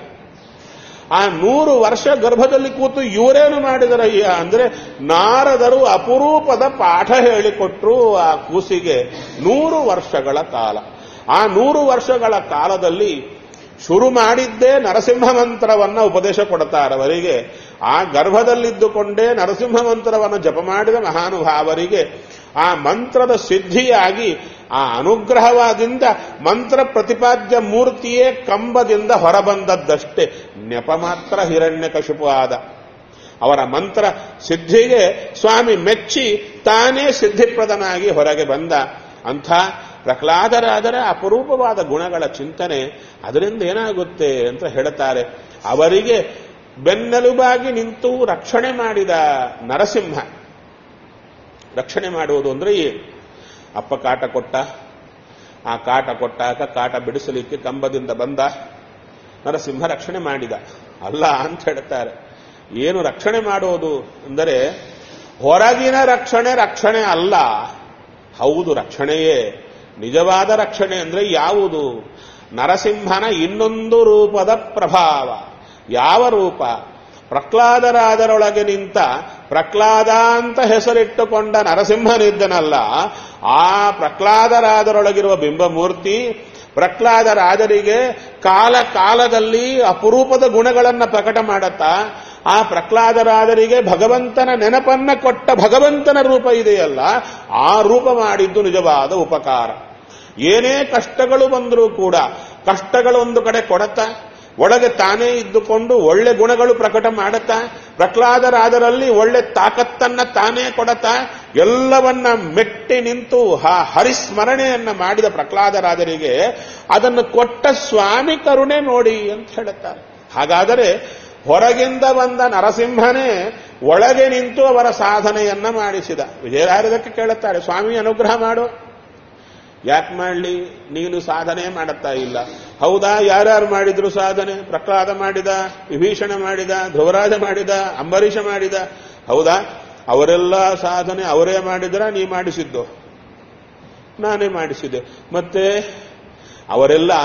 ಆ ನೂರು ವರ್ಷ ಗರ್ಭದಲ್ಲಿ ಕೂತು ಇವರೇನು ಮಾಡಿದರಯ್ಯ ಅಂದ್ರೆ ನಾರದರು ಅಪರೂಪದ ಪಾಠ ಹೇಳಿಕೊಟ್ರು ಆ ಕೂಸಿಗೆ ನೂರು ವರ್ಷಗಳ ಕಾಲ ಆ ನೂರು ವರ್ಷಗಳ ಕಾಲದಲ್ಲಿ ಶುರು ಮಾಡಿದ್ದೇ ನರಸಿಂಹ ಮಂತ್ರವನ್ನ ಉಪದೇಶ ಕೊಡ್ತಾರವರಿಗೆ ಆ ಗರ್ಭದಲ್ಲಿದ್ದುಕೊಂಡೇ ನರಸಿಂಹ ಮಂತ್ರವನ್ನು ಜಪ ಮಾಡಿದ ಮಹಾನುಭಾವರಿಗೆ ಆ ಮಂತ್ರದ ಸಿದ್ಧಿಯಾಗಿ ಆ ಅನುಗ್ರಹವಾದಿಂದ ಮಂತ್ರ ಪ್ರತಿಪಾದ್ಯ ಮೂರ್ತಿಯೇ ಕಂಬದಿಂದ ಹೊರಬಂದದ್ದಷ್ಟೇ ನೆಪ ಮಾತ್ರ ಹಿರಣ್ಯಕಶಿಪು ಆದ ಅವರ ಮಂತ್ರ ಸಿದ್ಧಿಗೆ ಸ್ವಾಮಿ ಮೆಚ್ಚಿ ತಾನೇ ಸಿದ್ಧಿಪ್ರದನಾಗಿ ಹೊರಗೆ ಬಂದ ಅಂಥ ಪ್ರಹ್ಲಾದರಾದರ ಅಪರೂಪವಾದ ಗುಣಗಳ ಚಿಂತನೆ ಅದರಿಂದ ಏನಾಗುತ್ತೆ ಅಂತ ಹೇಳುತ್ತಾರೆ ಅವರಿಗೆ ಬೆನ್ನೆಲುಬಾಗಿ ನಿಂತು ರಕ್ಷಣೆ ಮಾಡಿದ ನರಸಿಂಹ ರಕ್ಷಣೆ ಮಾಡುವುದು ಅಂದ್ರೆ ಏನು ಅಪ್ಪ ಕಾಟ ಕೊಟ್ಟ ಆ ಕಾಟ ಕೊಟ್ಟಾಗ ಕಾಟ ಬಿಡಿಸಲಿಕ್ಕೆ ಕಂಬದಿಂದ ಬಂದ ನರಸಿಂಹ ರಕ್ಷಣೆ ಮಾಡಿದ ಅಲ್ಲ ಅಂತ ಹೇಳ್ತಾರೆ ಏನು ರಕ್ಷಣೆ ಮಾಡೋದು ಅಂದರೆ ಹೊರಗಿನ ರಕ್ಷಣೆ ರಕ್ಷಣೆ ಅಲ್ಲ ಹೌದು ರಕ್ಷಣೆಯೇ ನಿಜವಾದ ರಕ್ಷಣೆ ಅಂದ್ರೆ ಯಾವುದು ನರಸಿಂಹನ ಇನ್ನೊಂದು ರೂಪದ ಪ್ರಭಾವ ಯಾವ ರೂಪ ಪ್ರಹ್ಲಾದರಾದರೊಳಗೆ ನಿಂತ ಪ್ರಹ್ಲಾದ ಅಂತ ಹೆಸರಿಟ್ಟುಕೊಂಡ ನರಸಿಂಹನಿದ್ದನಲ್ಲ ಆ ಪ್ರಹ್ಲಾದರಾದರೊಳಗಿರುವ ಬಿಂಬಮೂರ್ತಿ ಪ್ರಹ್ಲಾದರಾಜರಿಗೆ ಕಾಲ ಕಾಲದಲ್ಲಿ ಅಪರೂಪದ ಗುಣಗಳನ್ನು ಪ್ರಕಟ ಮಾಡುತ್ತಾ ಆ ಪ್ರಹ್ಲಾದರಾಜರಿಗೆ ಭಗವಂತನ ನೆನಪನ್ನ ಕೊಟ್ಟ ಭಗವಂತನ ರೂಪ ಇದೆಯಲ್ಲ ಆ ರೂಪ ಮಾಡಿದ್ದು ನಿಜವಾದ ಉಪಕಾರ ಏನೇ ಕಷ್ಟಗಳು ಬಂದರೂ ಕೂಡ ಕಷ್ಟಗಳು ಒಂದು ಕಡೆ ಕೊಡತಾ ಒಳಗೆ ತಾನೇ ಇದ್ದುಕೊಂಡು ಒಳ್ಳೆ ಗುಣಗಳು ಪ್ರಕಟ ಮಾಡುತ್ತಾ ಪ್ರಹ್ಲಾದರಾದರಲ್ಲಿ ಒಳ್ಳೆ ತಾಕತ್ತನ್ನ ತಾನೇ ಕೊಡತಾ ಎಲ್ಲವನ್ನ ಮೆಟ್ಟಿ ನಿಂತು ಹರಿಸ್ಮರಣೆಯನ್ನ ಮಾಡಿದ ಪ್ರಹ್ಲಾದರಾದರಿಗೆ ಅದನ್ನು ಕೊಟ್ಟ ಸ್ವಾಮಿ ಕರುಣೆ ನೋಡಿ ಅಂತ ಹೇಳುತ್ತಾರೆ ಹಾಗಾದರೆ ಹೊರಗಿಂದ ಬಂದ ನರಸಿಂಹನೇ ಒಳಗೆ ನಿಂತು ಅವರ ಸಾಧನೆಯನ್ನ ಮಾಡಿಸಿದ ವಿಜಯರಾಯರದಕ್ಕೆ ಕೇಳುತ್ತಾರೆ ಸ್ವಾಮಿ ಅನುಗ್ರಹ ಮಾಡು ಯಾಕೆ ಮಾಡಲಿ ನೀನು ಸಾಧನೆ ಮಾಡುತ್ತಾ ಇಲ್ಲ ಹೌದಾ ಯಾರ್ಯಾರು ಮಾಡಿದ್ರು ಸಾಧನೆ ಪ್ರಹ್ಲಾದ ಮಾಡಿದ ವಿಭೀಷಣ ಮಾಡಿದ ಧ್ರುವರಾಜ ಮಾಡಿದ ಅಂಬರೀಷ ಮಾಡಿದ ಹೌದಾ ಅವರೆಲ್ಲ ಸಾಧನೆ ಅವರೇ ಮಾಡಿದ್ರ ನೀ ಮಾಡಿಸಿದ್ದು ನಾನೇ ಮಾಡಿಸಿದೆ ಮತ್ತೆ ಅವರೆಲ್ಲ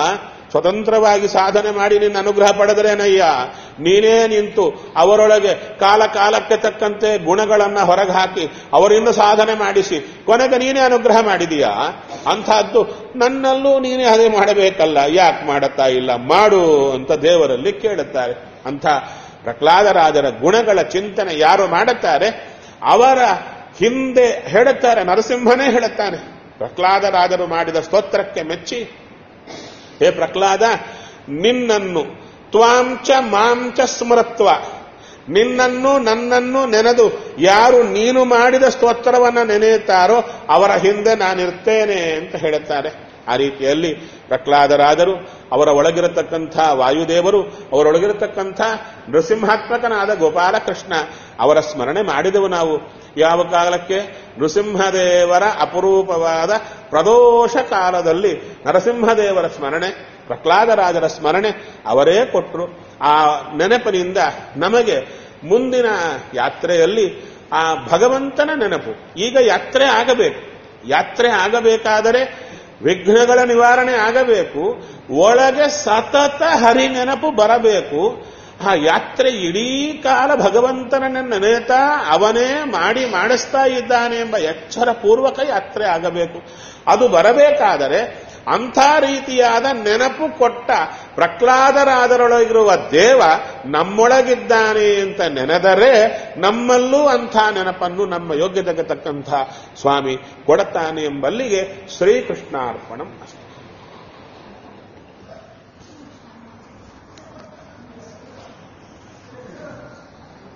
ಸ್ವತಂತ್ರವಾಗಿ ಸಾಧನೆ ಮಾಡಿ ನಿನ್ನ ಅನುಗ್ರಹ ಪಡೆದರೇನಯ್ಯ ನೀನೇ ನಿಂತು ಅವರೊಳಗೆ ಕಾಲ ಕಾಲಕ್ಕೆ ತಕ್ಕಂತೆ ಗುಣಗಳನ್ನ ಹೊರಗೆ ಹಾಕಿ ಅವರಿಂದ ಸಾಧನೆ ಮಾಡಿಸಿ ಕೊನೆಗೆ ನೀನೇ ಅನುಗ್ರಹ ಮಾಡಿದೀಯಾ ಅಂಥದ್ದು ನನ್ನಲ್ಲೂ ನೀನೇ ಅದೇ ಮಾಡಬೇಕಲ್ಲ ಯಾಕೆ ಮಾಡುತ್ತಾ ಇಲ್ಲ ಮಾಡು ಅಂತ ದೇವರಲ್ಲಿ ಕೇಳುತ್ತಾರೆ ಅಂಥ ಪ್ರಹ್ಲಾದರಾಜರ ಗುಣಗಳ ಚಿಂತನೆ ಯಾರು ಮಾಡುತ್ತಾರೆ ಅವರ ಹಿಂದೆ ಹೇಳುತ್ತಾರೆ ನರಸಿಂಹನೇ ಹೇಳುತ್ತಾನೆ ಪ್ರಹ್ಲಾದರಾಜರು ಮಾಡಿದ ಸ್ತೋತ್ರಕ್ಕೆ ಮೆಚ್ಚಿ ಹೇ ಪ್ರಹ್ಲಾದ ನಿನ್ನನ್ನು ತ್ವಾಂಚ ಮಾಂಚ ಸ್ಮರತ್ವ ನಿನ್ನನ್ನು ನನ್ನನ್ನು ನೆನೆದು ಯಾರು ನೀನು ಮಾಡಿದ ಸ್ತೋತ್ರವನ್ನ ನೆನೆಯುತ್ತಾರೋ ಅವರ ಹಿಂದೆ ನಾನಿರ್ತೇನೆ ಅಂತ ಹೇಳುತ್ತಾರೆ ಆ ರೀತಿಯಲ್ಲಿ ಪ್ರಹ್ಲಾದರಾದರು ಅವರ ಒಳಗಿರತಕ್ಕಂಥ ವಾಯುದೇವರು ಅವರೊಳಗಿರತಕ್ಕಂಥ ನೃಸಿಂಹಾತ್ಮಕನಾದ ಗೋಪಾಲಕೃಷ್ಣ ಅವರ ಸ್ಮರಣೆ ಮಾಡಿದೆವು ನಾವು ಯಾವ ಕಾಲಕ್ಕೆ ನೃಸಿಂಹದೇವರ ಅಪರೂಪವಾದ ಪ್ರದೋಷ ಕಾಲದಲ್ಲಿ ನರಸಿಂಹದೇವರ ಸ್ಮರಣೆ ಪ್ರಹ್ಲಾದರಾಜರ ಸ್ಮರಣೆ ಅವರೇ ಕೊಟ್ಟರು ಆ ನೆನಪಿನಿಂದ ನಮಗೆ ಮುಂದಿನ ಯಾತ್ರೆಯಲ್ಲಿ ಆ ಭಗವಂತನ ನೆನಪು ಈಗ ಯಾತ್ರೆ ಆಗಬೇಕು ಯಾತ್ರೆ ಆಗಬೇಕಾದರೆ ವಿಘ್ನಗಳ ನಿವಾರಣೆ ಆಗಬೇಕು ಒಳಗೆ ಸತತ ಹರಿ ನೆನಪು ಬರಬೇಕು ಆ ಯಾತ್ರೆ ಇಡೀ ಕಾಲ ಭಗವಂತನ ನೆನೆತಾ ಅವನೇ ಮಾಡಿ ಮಾಡಿಸ್ತಾ ಇದ್ದಾನೆ ಎಂಬ ಎಚ್ಚರ ಪೂರ್ವಕ ಯಾತ್ರೆ ಆಗಬೇಕು ಅದು ಬರಬೇಕಾದರೆ ಅಂಥ ರೀತಿಯಾದ ನೆನಪು ಕೊಟ್ಟ ಪ್ರಹ್ಲಾದರಾದರೊಳಗಿರುವ ದೇವ ನಮ್ಮೊಳಗಿದ್ದಾನೆ ಅಂತ ನೆನೆದರೆ ನಮ್ಮಲ್ಲೂ ಅಂಥ ನೆನಪನ್ನು ನಮ್ಮ ಯೋಗ್ಯತೆಗೆ ತಕ್ಕಂಥ ಸ್ವಾಮಿ ಕೊಡುತ್ತಾನೆ ಎಂಬಲ್ಲಿಗೆ ಶ್ರೀಕೃಷ್ಣಾರ್ಪಣಂ ಅಸ್ತು